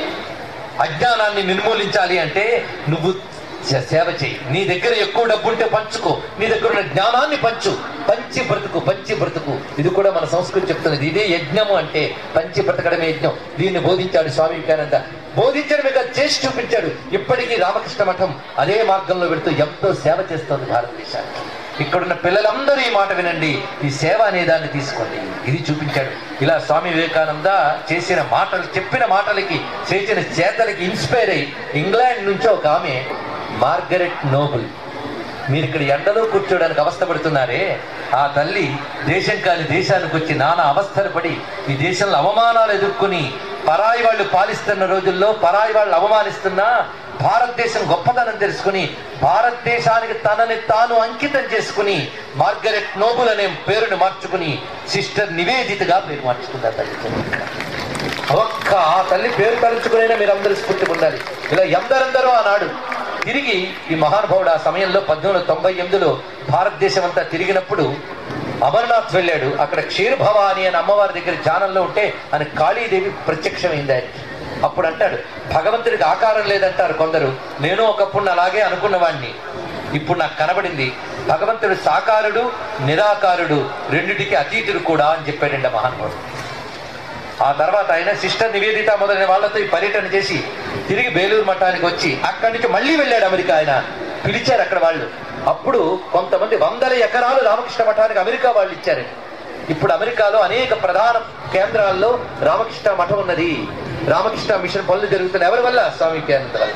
S1: అజ్ఞానాన్ని నిర్మూలించాలి అంటే నువ్వు సే- సేవ చేయి నీ దగ్గర ఎక్కువ డబ్బు ఉంటే పంచుకో నీ దగ్గర ఉన్న జ్ఞానాన్ని పంచు పంచి బ్రతుకు పంచి బ్రతుకు ఇది కూడా మన సంస్కృతి చెప్తున్నది ఇదే యజ్ఞము అంటే పంచి బ్రతకడమే యజ్ఞం దీన్ని బోధించాడు స్వామి వివేకానంద బోధించడమే కాదు చేసి చూపించాడు ఇప్పటికీ రామకృష్ణ మఠం అదే మార్గంలో వెళుతూ ఎంతో సేవ చేస్తోంది భారతదేశానికి ఇక్కడున్న పిల్లలందరూ ఈ మాట వినండి ఈ సేవ అనే దాన్ని తీసుకోండి ఇది చూపించాడు ఇలా స్వామి వివేకానంద చేసిన మాటలు చెప్పిన మాటలకి చేసిన చేతలకి ఇన్స్పైర్ అయ్యి ఇంగ్లాండ్ నుంచి ఒక ఆమె మార్గరెట్ నోబుల్ మీరు ఇక్కడ ఎండలో కూర్చోడానికి అవస్థపడుతున్నారే ఆ తల్లి దేశం కాని దేశానికి వచ్చి నానా అవస్థలు పడి ఈ దేశంలో అవమానాలు ఎదుర్కొని పరాయి వాళ్ళు పాలిస్తున్న రోజుల్లో పరాయి వాళ్ళు అవమానిస్తున్నా భారతదేశం గొప్పతనం తెలుసుకుని భారతదేశానికి తనని తాను అంకితం చేసుకుని మార్గరెట్ నోబుల్ అనే పేరుని మార్చుకుని సిస్టర్ నివేదితగా పేరు మార్చుకుంది ఆ తల్లి ఒక్క ఆ తల్లి పేరు తలుచుకునైనా మీరు అందరూ స్ఫూర్తి పొందాలి ఇలా ఎందరందరూ ఆనాడు తిరిగి ఈ మహానుభావుడు ఆ సమయంలో పద్దెనిమిది వందల తొంభై ఎనిమిదిలో భారతదేశం అంతా తిరిగినప్పుడు అమర్నాథ్ వెళ్ళాడు అక్కడ క్షీరభవాని అని అమ్మవారి దగ్గర ధ్యానంలో ఉంటే ఆయన కాళీదేవి ప్రత్యక్షమైంది ఆయనకి అప్పుడు అంటాడు భగవంతుడికి ఆకారం లేదంటారు కొందరు నేను ఒకప్పుడు అలాగే అనుకున్నవాడిని ఇప్పుడు నాకు కనబడింది భగవంతుడు సాకారుడు నిరాకారుడు రెండిటికి అతీతుడు కూడా అని చెప్పాడండి ఆ మహానుభావుడు ఆ తర్వాత ఆయన సిస్టర్ నివేదిత మొదలైన వాళ్ళతో ఈ పర్యటన చేసి తిరిగి బేలూరు మఠానికి వచ్చి అక్కడి నుంచి మళ్ళీ వెళ్ళాడు అమెరికా ఆయన పిలిచారు అక్కడ వాళ్ళు అప్పుడు కొంతమంది వందల ఎకరాలు రామకృష్ణ మఠానికి అమెరికా వాళ్ళు ఇచ్చారు ఇప్పుడు అమెరికాలో అనేక ప్రధాన కేంద్రాల్లో రామకృష్ణ మఠం ఉన్నది రామకృష్ణ మిషన్ పనులు జరుగుతున్నాయి ఎవరి వల్ల స్వామి వివేకానంద వల్ల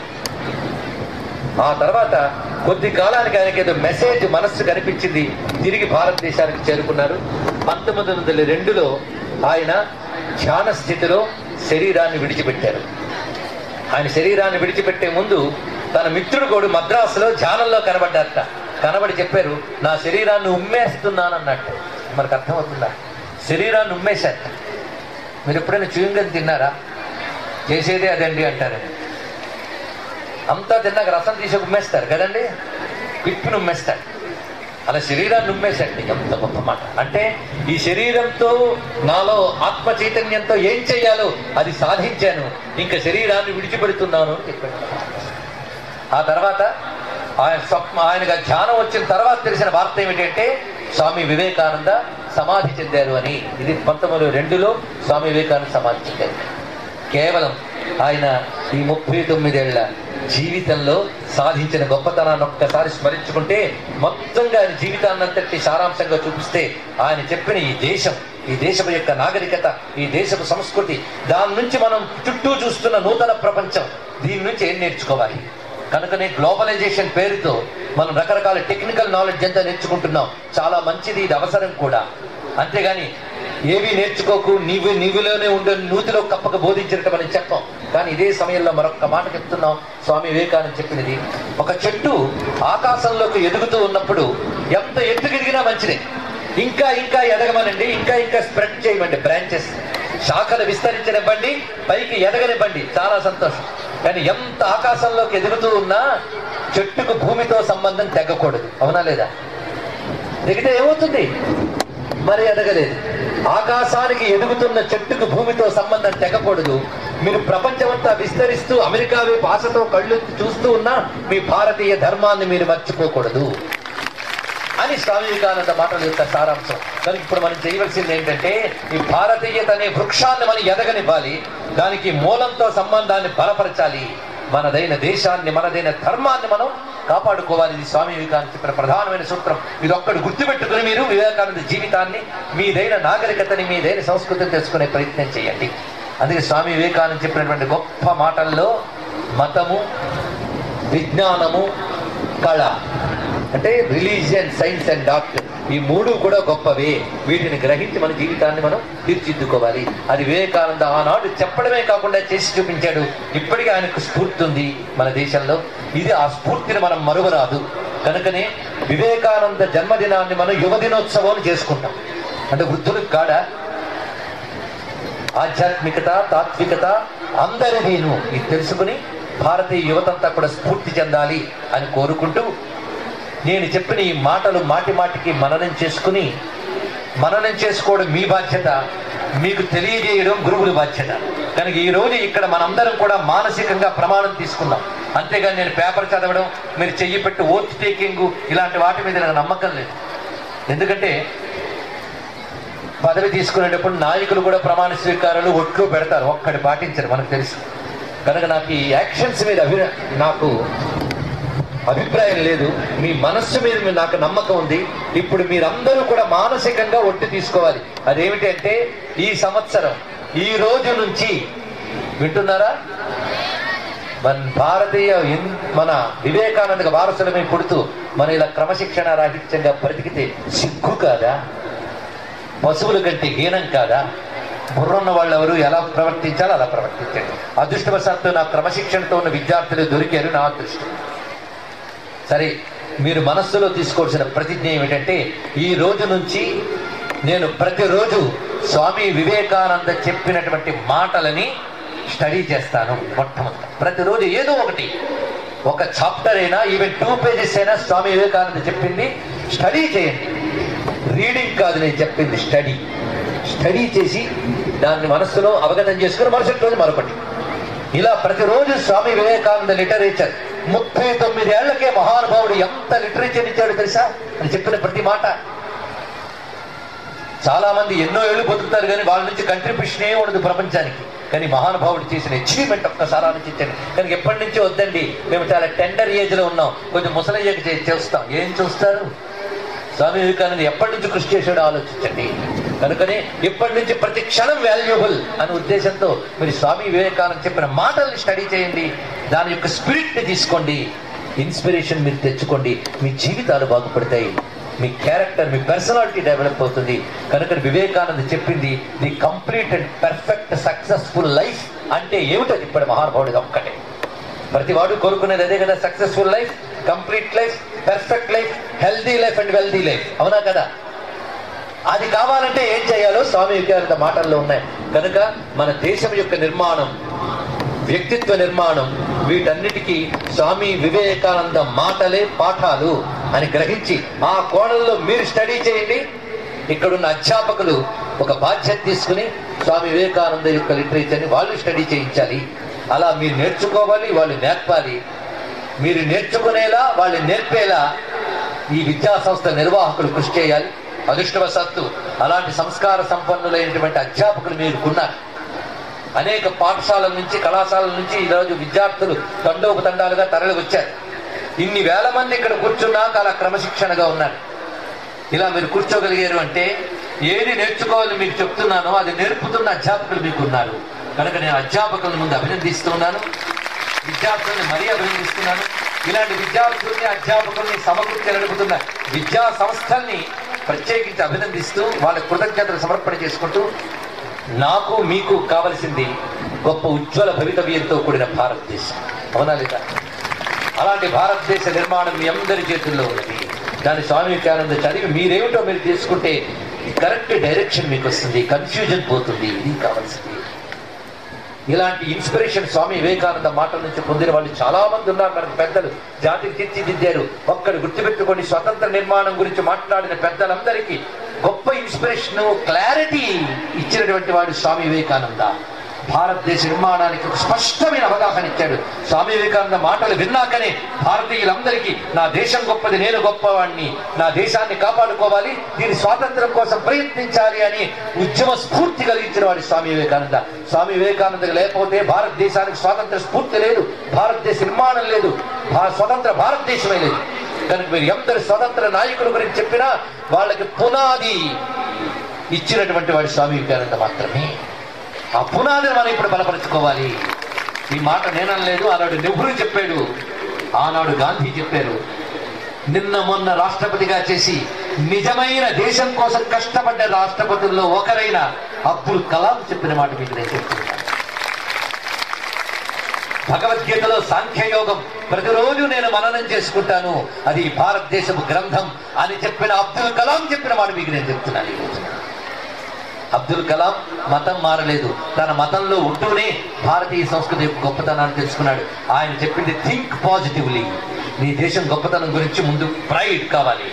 S1: ఆ తర్వాత కొద్ది కాలానికి ఆయనకి ఏదో మెసేజ్ మనస్సు కనిపించింది తిరిగి భారతదేశానికి చేరుకున్నారు పంతొమ్మిది వందల రెండులో ఆయన ధ్యాన స్థితిలో శరీరాన్ని విడిచిపెట్టారు ఆయన శరీరాన్ని విడిచిపెట్టే ముందు తన మిత్రుడు కూడా మద్రాసులో ధ్యానంలో కనబడ్డారట కనబడి చెప్పారు నా శరీరాన్ని ఉమ్మేస్తున్నాను అన్నట్టు మనకు అర్థమవుతుందా శరీరాన్ని ఉమ్మేశారట మీరు ఎప్పుడైనా చూయింగని తిన్నారా చేసేదే అదండి అంటారు అంతా తిన్నాక రసం తీసి ఉమ్మేస్తారు కదండి పిప్పిని ఉమ్మేస్తారు అలా శరీరాన్ని ఉమ్మేసండి ఎంత గొప్ప మాట అంటే ఈ శరీరంతో నాలో ఆత్మ చైతన్యంతో ఏం చెయ్యాలో అది సాధించాను ఇంకా శరీరాన్ని విడిచిపెడుతున్నాను అని చెప్పాడు ఆ తర్వాత ఆయన స్వప్న ఆయనగా ధ్యానం వచ్చిన తర్వాత తెలిసిన వార్త ఏమిటంటే స్వామి వివేకానంద సమాధి చెందారు అని ఇది పంతొమ్మిది రెండులో స్వామి వివేకానంద సమాధి చెందారు కేవలం ఆయన ఈ ముప్పై తొమ్మిదేళ్ల జీవితంలో సాధించిన గొప్పతనాన్ని ఒక్కసారి స్మరించుకుంటే మొత్తంగా ఆయన జీవితాన్నంతటి సారాంశంగా చూపిస్తే ఆయన చెప్పిన ఈ దేశం ఈ దేశపు యొక్క నాగరికత ఈ దేశపు సంస్కృతి దాని నుంచి మనం చుట్టూ చూస్తున్న నూతన ప్రపంచం దీని నుంచి ఏం నేర్చుకోవాలి కనుకనే గ్లోబలైజేషన్ పేరుతో మనం రకరకాల టెక్నికల్ నాలెడ్జ్ అంతా నేర్చుకుంటున్నాం చాలా మంచిది ఇది అవసరం కూడా అంతేగాని ఏవి నేర్చుకోకు నీవు నీవులోనే ఉండే నూతిలో కప్పక బోధించినట్టు మనం చెప్పాం కానీ ఇదే సమయంలో మరొక మాట చెప్తున్నాం స్వామి వివేకానంద చెప్పినది ఒక చెట్టు ఆకాశంలోకి ఎదుగుతూ ఉన్నప్పుడు ఎంత ఎత్తుకు ఎదిగినా మంచిదే ఇంకా ఇంకా ఎదగమనండి ఇంకా ఇంకా స్ప్రెడ్ చేయమండి బ్రాంచెస్ శాఖలు విస్తరించనివ్వండి పైకి ఎదగనివ్వండి చాలా సంతోషం కానీ ఎంత ఆకాశంలోకి ఎదుగుతూ ఉన్నా చెట్టుకు భూమితో సంబంధం తెగకూడదు అవునా లేదా దిగితే ఏమవుతుంది మరి ఎదగలేదు ఆకాశానికి ఎదుగుతున్న చెట్టుకు భూమితో సంబంధం తెగకూడదు మీరు ప్రపంచమంతా విస్తరిస్తూ అమెరికా వైపు ఆశతో కళ్ళు చూస్తూ ఉన్నా మీ భారతీయ ధర్మాన్ని మీరు మర్చిపోకూడదు అని స్వామి వివేకానంద మాటల యొక్క సారాంశం కనుక ఇప్పుడు మనం చేయవలసింది ఏంటంటే ఈ భారతీయత అనే వృక్షాన్ని మనం ఎదగనివ్వాలి దానికి మూలంతో సంబంధాన్ని బలపరచాలి మనదైన దేశాన్ని మనదైన ధర్మాన్ని మనం కాపాడుకోవాలి ఇది స్వామి వివేకానంద చెప్పిన ప్రధానమైన సూత్రం ఇది ఒక్కడు గుర్తుపెట్టుకుని మీరు వివేకానంద జీవితాన్ని మీదైన నాగరికతని మీదైన సంస్కృతిని తెలుసుకునే ప్రయత్నం చేయండి అందుకే స్వామి వివేకానంద చెప్పినటువంటి గొప్ప మాటల్లో మతము విజ్ఞానము కళ అంటే రిలీజియన్ సైన్స్ అండ్ డాక్టర్ ఈ మూడు కూడా గొప్పవే వీటిని గ్రహించి మన జీవితాన్ని మనం తీర్చిదిద్దుకోవాలి అది వివేకానంద ఆనాడు చెప్పడమే కాకుండా చేసి చూపించాడు ఇప్పటికీ ఆయనకు స్ఫూర్తి ఉంది మన దేశంలో ఇది ఆ స్ఫూర్తిని మనం మరువరాదు కనుకనే వివేకానంద జన్మదినాన్ని మనం యువ దినోత్సవం చేసుకుంటాం అంటే వృద్ధులకు కాడా ఆధ్యాత్మికత తాత్వికత అందరిదీను ఇది తెలుసుకుని భారతీయ యువతంతా కూడా స్ఫూర్తి చెందాలి అని కోరుకుంటూ నేను చెప్పిన ఈ మాటలు మాటి మాటికి మననం చేసుకుని మననం చేసుకోవడం మీ బాధ్యత మీకు తెలియజేయడం గురువుల బాధ్యత కనుక ఈ రోజు ఇక్కడ మనందరం కూడా మానసికంగా ప్రమాణం తీసుకున్నాం అంతేగాని నేను పేపర్ చదవడం మీరు చెయ్యి పెట్టి ఓత్ టేకింగ్ ఇలాంటి వాటి మీద నాకు నమ్మకం లేదు ఎందుకంటే పదవి తీసుకునేటప్పుడు నాయకులు కూడా ప్రమాణ స్వీకారాలు ఒట్లు పెడతారు ఒక్కడి పాటించరు మనకు తెలుసు కనుక నాకు ఈ యాక్షన్స్ మీద అభి నాకు అభిప్రాయం లేదు మీ మనస్సు మీద మీ- నాకు నమ్మకం ఉంది ఇప్పుడు మీరందరూ కూడా మానసికంగా ఒట్టు తీసుకోవాలి అదేమిటి అంటే ఈ సంవత్సరం ఈ రోజు నుంచి వింటున్నారా మన భారతీయ హిం- మన వివేకానంద వారసులమే పుడుతూ మన ఇలా క్రమశిక్షణ రాహిత్యంగా బ్రతికితే సిగ్గు కాదా పశువుల కంటే హీనం కాదా బుర్రున్న వాళ్ళు ఎవరు ఎలా ప్రవర్తించాలో అలా ప్రవర్తించండి అదృష్టవశాత్తు నా క్రమశిక్షణతో ఉన్న విద్యార్థులు దొరికారు నా అదృష్టం సరే మీరు మనస్సులో తీసుకోవాల్సిన ప్రతిజ్ఞ ఏమిటంటే ఈ రోజు నుంచి నేను ప్రతిరోజు స్వామి వివేకానంద చెప్పినటువంటి మాటలని స్టడీ చేస్తాను మొట్టమొదట ప్రతిరోజు ఏదో ఒకటి ఒక చాప్టర్ అయినా ఈవెన్ టూ పేజెస్ అయినా స్వామి వివేకానంద చెప్పింది స్టడీ చేయండి రీడింగ్ కాదు నేను చెప్పింది స్టడీ స్టడీ చేసి దాన్ని మనస్సులో అవగతం చేసుకుని మరుసటి రోజు మరొకటి ఇలా ప్రతిరోజు స్వామి వివేకానంద లిటరేచర్ ముప్పై తొమ్మిది ఏళ్లకే మహానుభావుడు ఎంత లిటరేచర్ ఇచ్చాడు తెలుసా అని చెప్పిన ప్రతి మాట చాలా మంది ఎన్నో ఏళ్ళు బతుకుతారు కానీ వాళ్ళ నుంచి కంట్రిబ్యూషన్ ఏ ఉండదు ప్రపంచానికి కానీ మహానుభావుడు చేసిన అచీవ్మెంట్ ఒక్కసారి ఆలోచించండి కానీ ఎప్పటి నుంచో వద్దండి మేము చాలా టెండర్ ఏజ్ లో ఉన్నాం కొంచెం ముసలయ్యకి చే- చేస్తాం ఏం చూస్తారు స్వామి వివేకానంద ఎప్పటి నుంచి కృషి చేశాడో ఆలోచించండి కనుకనే ఇప్పటి నుంచి ప్రతి క్షణం వాల్యుబుల్ అనే ఉద్దేశంతో మీరు స్వామి వివేకానంద చెప్పిన మాటల్ని స్టడీ చేయండి దాని యొక్క స్పిరిట్ ని తీసుకోండి ఇన్స్పిరేషన్ మీరు తెచ్చుకోండి మీ జీవితాలు బాగుపడతాయి మీ క్యారెక్టర్ మీ పర్సనాలిటీ డెవలప్ అవుతుంది కనుక వివేకానంద చెప్పింది the complete and perfect successful life అంటే ఏమిటో ఇప్పుడు మహానుభావుడిది ఒక్కటే ప్రతి వాడు కోరుకునేది అదే కదా successful life complete life perfect life healthy life and wealthy life అవునా కదా అది కావాలంటే ఏం చేయాలో స్వామి వివేకానంద మాటల్లో ఉన్నాయి కనుక మన దేశం యొక్క నిర్మాణం వ్యక్తిత్వ నిర్మాణం వీటన్నిటికీ స్వామి వివేకానంద మాటలే పాఠాలు అని గ్రహించి ఆ కోణంలో మీరు స్టడీ చేయండి ఇక్కడున్న అధ్యాపకులు ఒక బాధ్యత తీసుకుని స్వామి వివేకానంద యొక్క లిటరేచర్ని వాళ్ళు స్టడీ చేయించాలి అలా మీరు నేర్చుకోవాలి వాళ్ళు నేర్పాలి మీరు నేర్చుకునేలా వాళ్ళు నేర్పేలా ఈ విద్యా సంస్థ నిర్వాహకులు కృషి చేయాలి అదృష్టవశాత్తు అలాంటి సంస్కార సంపన్నులైనటువంటి అధ్యాపకులు మీరుకున్నారు అనేక పాఠశాలల నుంచి కళాశాలల నుంచి ఈరోజు విద్యార్థులు తండోపతండాలుగా తరలి వచ్చారు ఇన్ని వేల మంది ఇక్కడ కూర్చున్నా చాలా క్రమశిక్షణగా ఉన్నారు ఇలా మీరు కూర్చోగలిగారు అంటే ఏది నేర్చుకోవాలని మీకు చెప్తున్నానో అది నేర్పుతున్న అధ్యాపకులు మీకు ఉన్నారు కనుక నేను అధ్యాపకుల ముందు అభినందిస్తున్నాను విద్యార్థుల్ని మరీ అభినందిస్తున్నాను ఇలాంటి విద్యార్థుల్ని అధ్యాపకుల్ని సమకూర్చి నడుపుతున్న విద్యా సంస్థల్ని ప్రత్యేకించి అభినందిస్తూ వాళ్ళ కృతజ్ఞతలు సమర్పణ చేసుకుంటూ నాకు మీకు కావలసింది గొప్ప ఉజ్వల భవితవ్యంతో కూడిన భారతదేశం అవునా లేదా అలాంటి భారతదేశ నిర్మాణం మీ అందరి చేతుల్లో ఉన్నది దాని స్వామి వివేకానంద చదివి మీరేమిటో మీరు తీసుకుంటే కరెక్ట్ డైరెక్షన్ మీకు వస్తుంది కన్ఫ్యూజన్ పోతుంది ఇది కావాల్సింది ఇలాంటి ఇన్స్పిరేషన్ స్వామి వివేకానంద మాటల నుంచి పొందిన వాళ్ళు చాలా మంది ఉన్నారు మనకు పెద్దలు జాతిని తీర్చిదిద్దారు ఒక్కడు గుర్తుపెట్టుకొని స్వతంత్ర నిర్మాణం గురించి మాట్లాడిన పెద్దలందరికీ గొప్ప ఇన్స్పిరేషన్ క్లారిటీ ఇచ్చినటువంటి వాడు స్వామి వివేకానంద భారతదేశ నిర్మాణానికి ఒక స్పష్టమైన అవగాహన ఇచ్చాడు స్వామి వివేకానంద మాటలు విన్నాకనే భారతీయులందరికీ నా దేశం గొప్పది నేను గొప్పవాణ్ణి నా దేశాన్ని కాపాడుకోవాలి దీని స్వాతంత్రం కోసం ప్రయత్నించాలి అని ఉద్యమ స్ఫూర్తి కలిగించిన వాడు స్వామి వివేకానంద స్వామి వివేకానంద లేకపోతే భారతదేశానికి స్వాతంత్ర స్ఫూర్తి లేదు భారతదేశ నిర్మాణం లేదు భా- స్వతంత్ర భారతదేశమే లేదు కనుక మీరు ఎందరు స్వతంత్ర నాయకుల గురించి చెప్పినా వాళ్ళకి పునాది ఇచ్చినటువంటి వాడు స్వామి వివేకానంద మాత్రమే ఆ పునాదిని మనం ఇప్పుడు బలపరుచుకోవాలి ఈ మాట నేనలేదు ఆనాడు నెహ్రూ చెప్పాడు ఆనాడు గాంధీ చెప్పారు నిన్న మొన్న రాష్ట్రపతిగా చేసి నిజమైన దేశం కోసం కష్టపడ్డ రాష్ట్రపతుల్లో ఒకరైన అబ్దుల్ కలాం చెప్పిన మాట మీకు నేను చెప్తున్నాను భగవద్గీతలో సాంఖ్యయోగం ప్రతిరోజు నేను మననం చేసుకుంటాను అది భారతదేశపు గ్రంథం అని చెప్పిన అబ్దుల్ కలాం చెప్పిన మాట మీకు నేను చెప్తున్నాను ఈ రోజున అబ్దుల్ కలాం మతం మారలేదు తన మతంలో ఉంటూనే భారతీయ సంస్కృతి యొక్క గొప్పతనాన్ని తెలుసుకున్నాడు ఆయన చెప్పింది థింక్ పాజిటివ్లీ నీ దేశం గొప్పతనం గురించి ముందు ప్రైడ్ కావాలి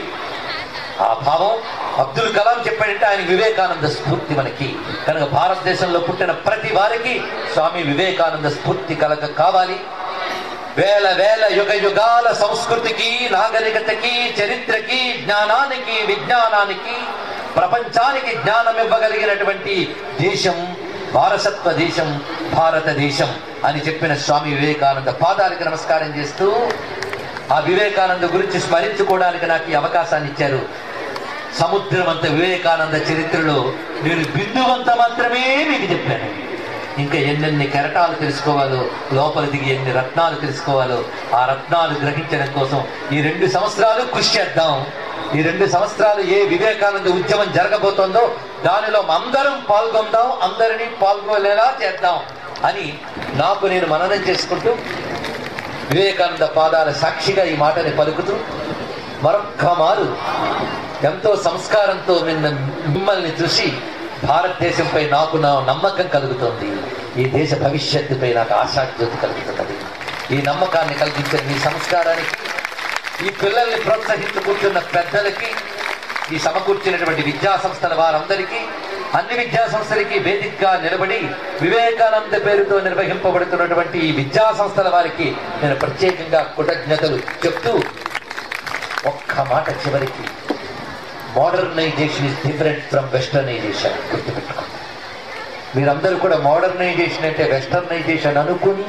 S1: ఆ భావం అబ్దుల్ కలాం చెప్పాడంటే ఆయన వివేకానంద స్ఫూర్తి మనకి కనుక భారతదేశంలో పుట్టిన ప్రతి వారికి స్వామి వివేకానంద స్ఫూర్తి కలగ కావాలి వేల వేల యుగ యుగాల సంస్కృతికి నాగరికతకి చరిత్రకి జ్ఞానానికి విజ్ఞానానికి ప్రపంచానికి జ్ఞానం ఇవ్వగలిగినటువంటి దేశం వారసత్వ దేశం భారతదేశం అని చెప్పిన స్వామి వివేకానంద పాదాలకు నమస్కారం చేస్తూ ఆ వివేకానంద గురించి స్మరించుకోవడానికి నాకు ఈ అవకాశాన్ని ఇచ్చారు సముద్రం అంత వివేకానంద చరిత్రలో నేను బిందువంత మాత్రమే మీకు చెప్పాను ఇంకా ఎన్నెన్ని కెరటాలు తెలుసుకోవాలో లోపల దిగి ఎన్ని రత్నాలు తెలుసుకోవాలో ఆ రత్నాలు గ్రహించడం కోసం ఈ రెండు సంవత్సరాలు కృషి చేద్దాం ఈ రెండు సంవత్సరాలు ఏ వివేకానంద ఉద్యమం జరగబోతోందో దానిలో అందరం పాల్గొందాం అందరినీ పాల్గొనేలా చేద్దాం అని నాకు నేను మననం చేసుకుంటూ వివేకానంద పాదాల సాక్షిగా ఈ మాటని పలుకుతూ మరొక్క మారు ఎంతో సంస్కారంతో నిన్న మిమ్మల్ని చూసి భారతదేశంపై నాకు నా నమ్మకం కలుగుతోంది ఈ దేశ భవిష్యత్తుపై నాకు ఆశాజ్యోతి కలుగుతున్నది ఈ నమ్మకాన్ని కలిగించిన మీ సంస్కారానికి ఈ పిల్లల్ని ప్రోత్సహించు కూర్చున్న పెద్దలకి ఈ సమకూర్చినటువంటి విద్యా సంస్థల వారందరికీ అన్ని విద్యా సంస్థలకి వేదికగా నిలబడి వివేకానంద పేరుతో నిర్వహింపబడుతున్నటువంటి ఈ విద్యా సంస్థల వారికి నేను ప్రత్యేకంగా కృతజ్ఞతలు చెప్తూ ఒక్క మాట చివరికి modernisation is different from westernisation గుర్తుపెట్టుకోండి మీరందరూ కూడా మోడర్నైజేషన్ అంటే వెస్టర్నైజేషన్ అనుకుని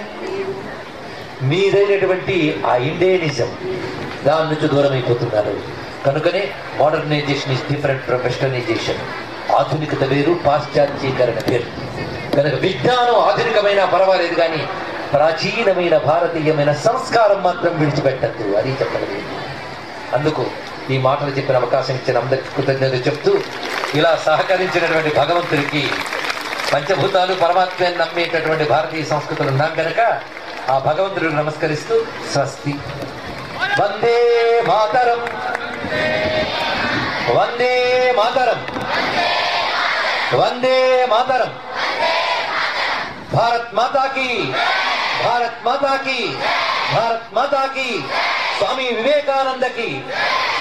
S1: మీదైనటువంటి ఆ ఇండియనిజం దాని నుంచి దూరం అయిపోతున్నారు కనుకనే modernisation is different from westernisation ఆధునికత వేరు పాశ్చాత్యీకరణ వేరు కనుక విజ్ఞానం ఆధునికమైన పర్వాలేదు కానీ ప్రాచీనమైన భారతీయమైన సంస్కారం మాత్రం విడిచిపెట్టద్దు అది చెప్పగలిగింది అందుకు ఈ మాటలు చెప్పిన అవకాశం ఇచ్చిన అందరికి కృతజ్ఞతలు చెప్తూ ఇలా సహకరించినటువంటి భగవంతుడికి పంచభూతాలు పరమాత్మని నమ్మేటటువంటి భారతీయ సంస్కృతులు ఉన్నాం కనుక ఆ భగవంతుడికి నమస్కరిస్తూ స్వస్తి వందే మాతరం వందే మాతరం వందే మాతరం భారత్ మాతా की భారత్ మాతా की భారత్ మాతా की స్వామి వివేకానంద की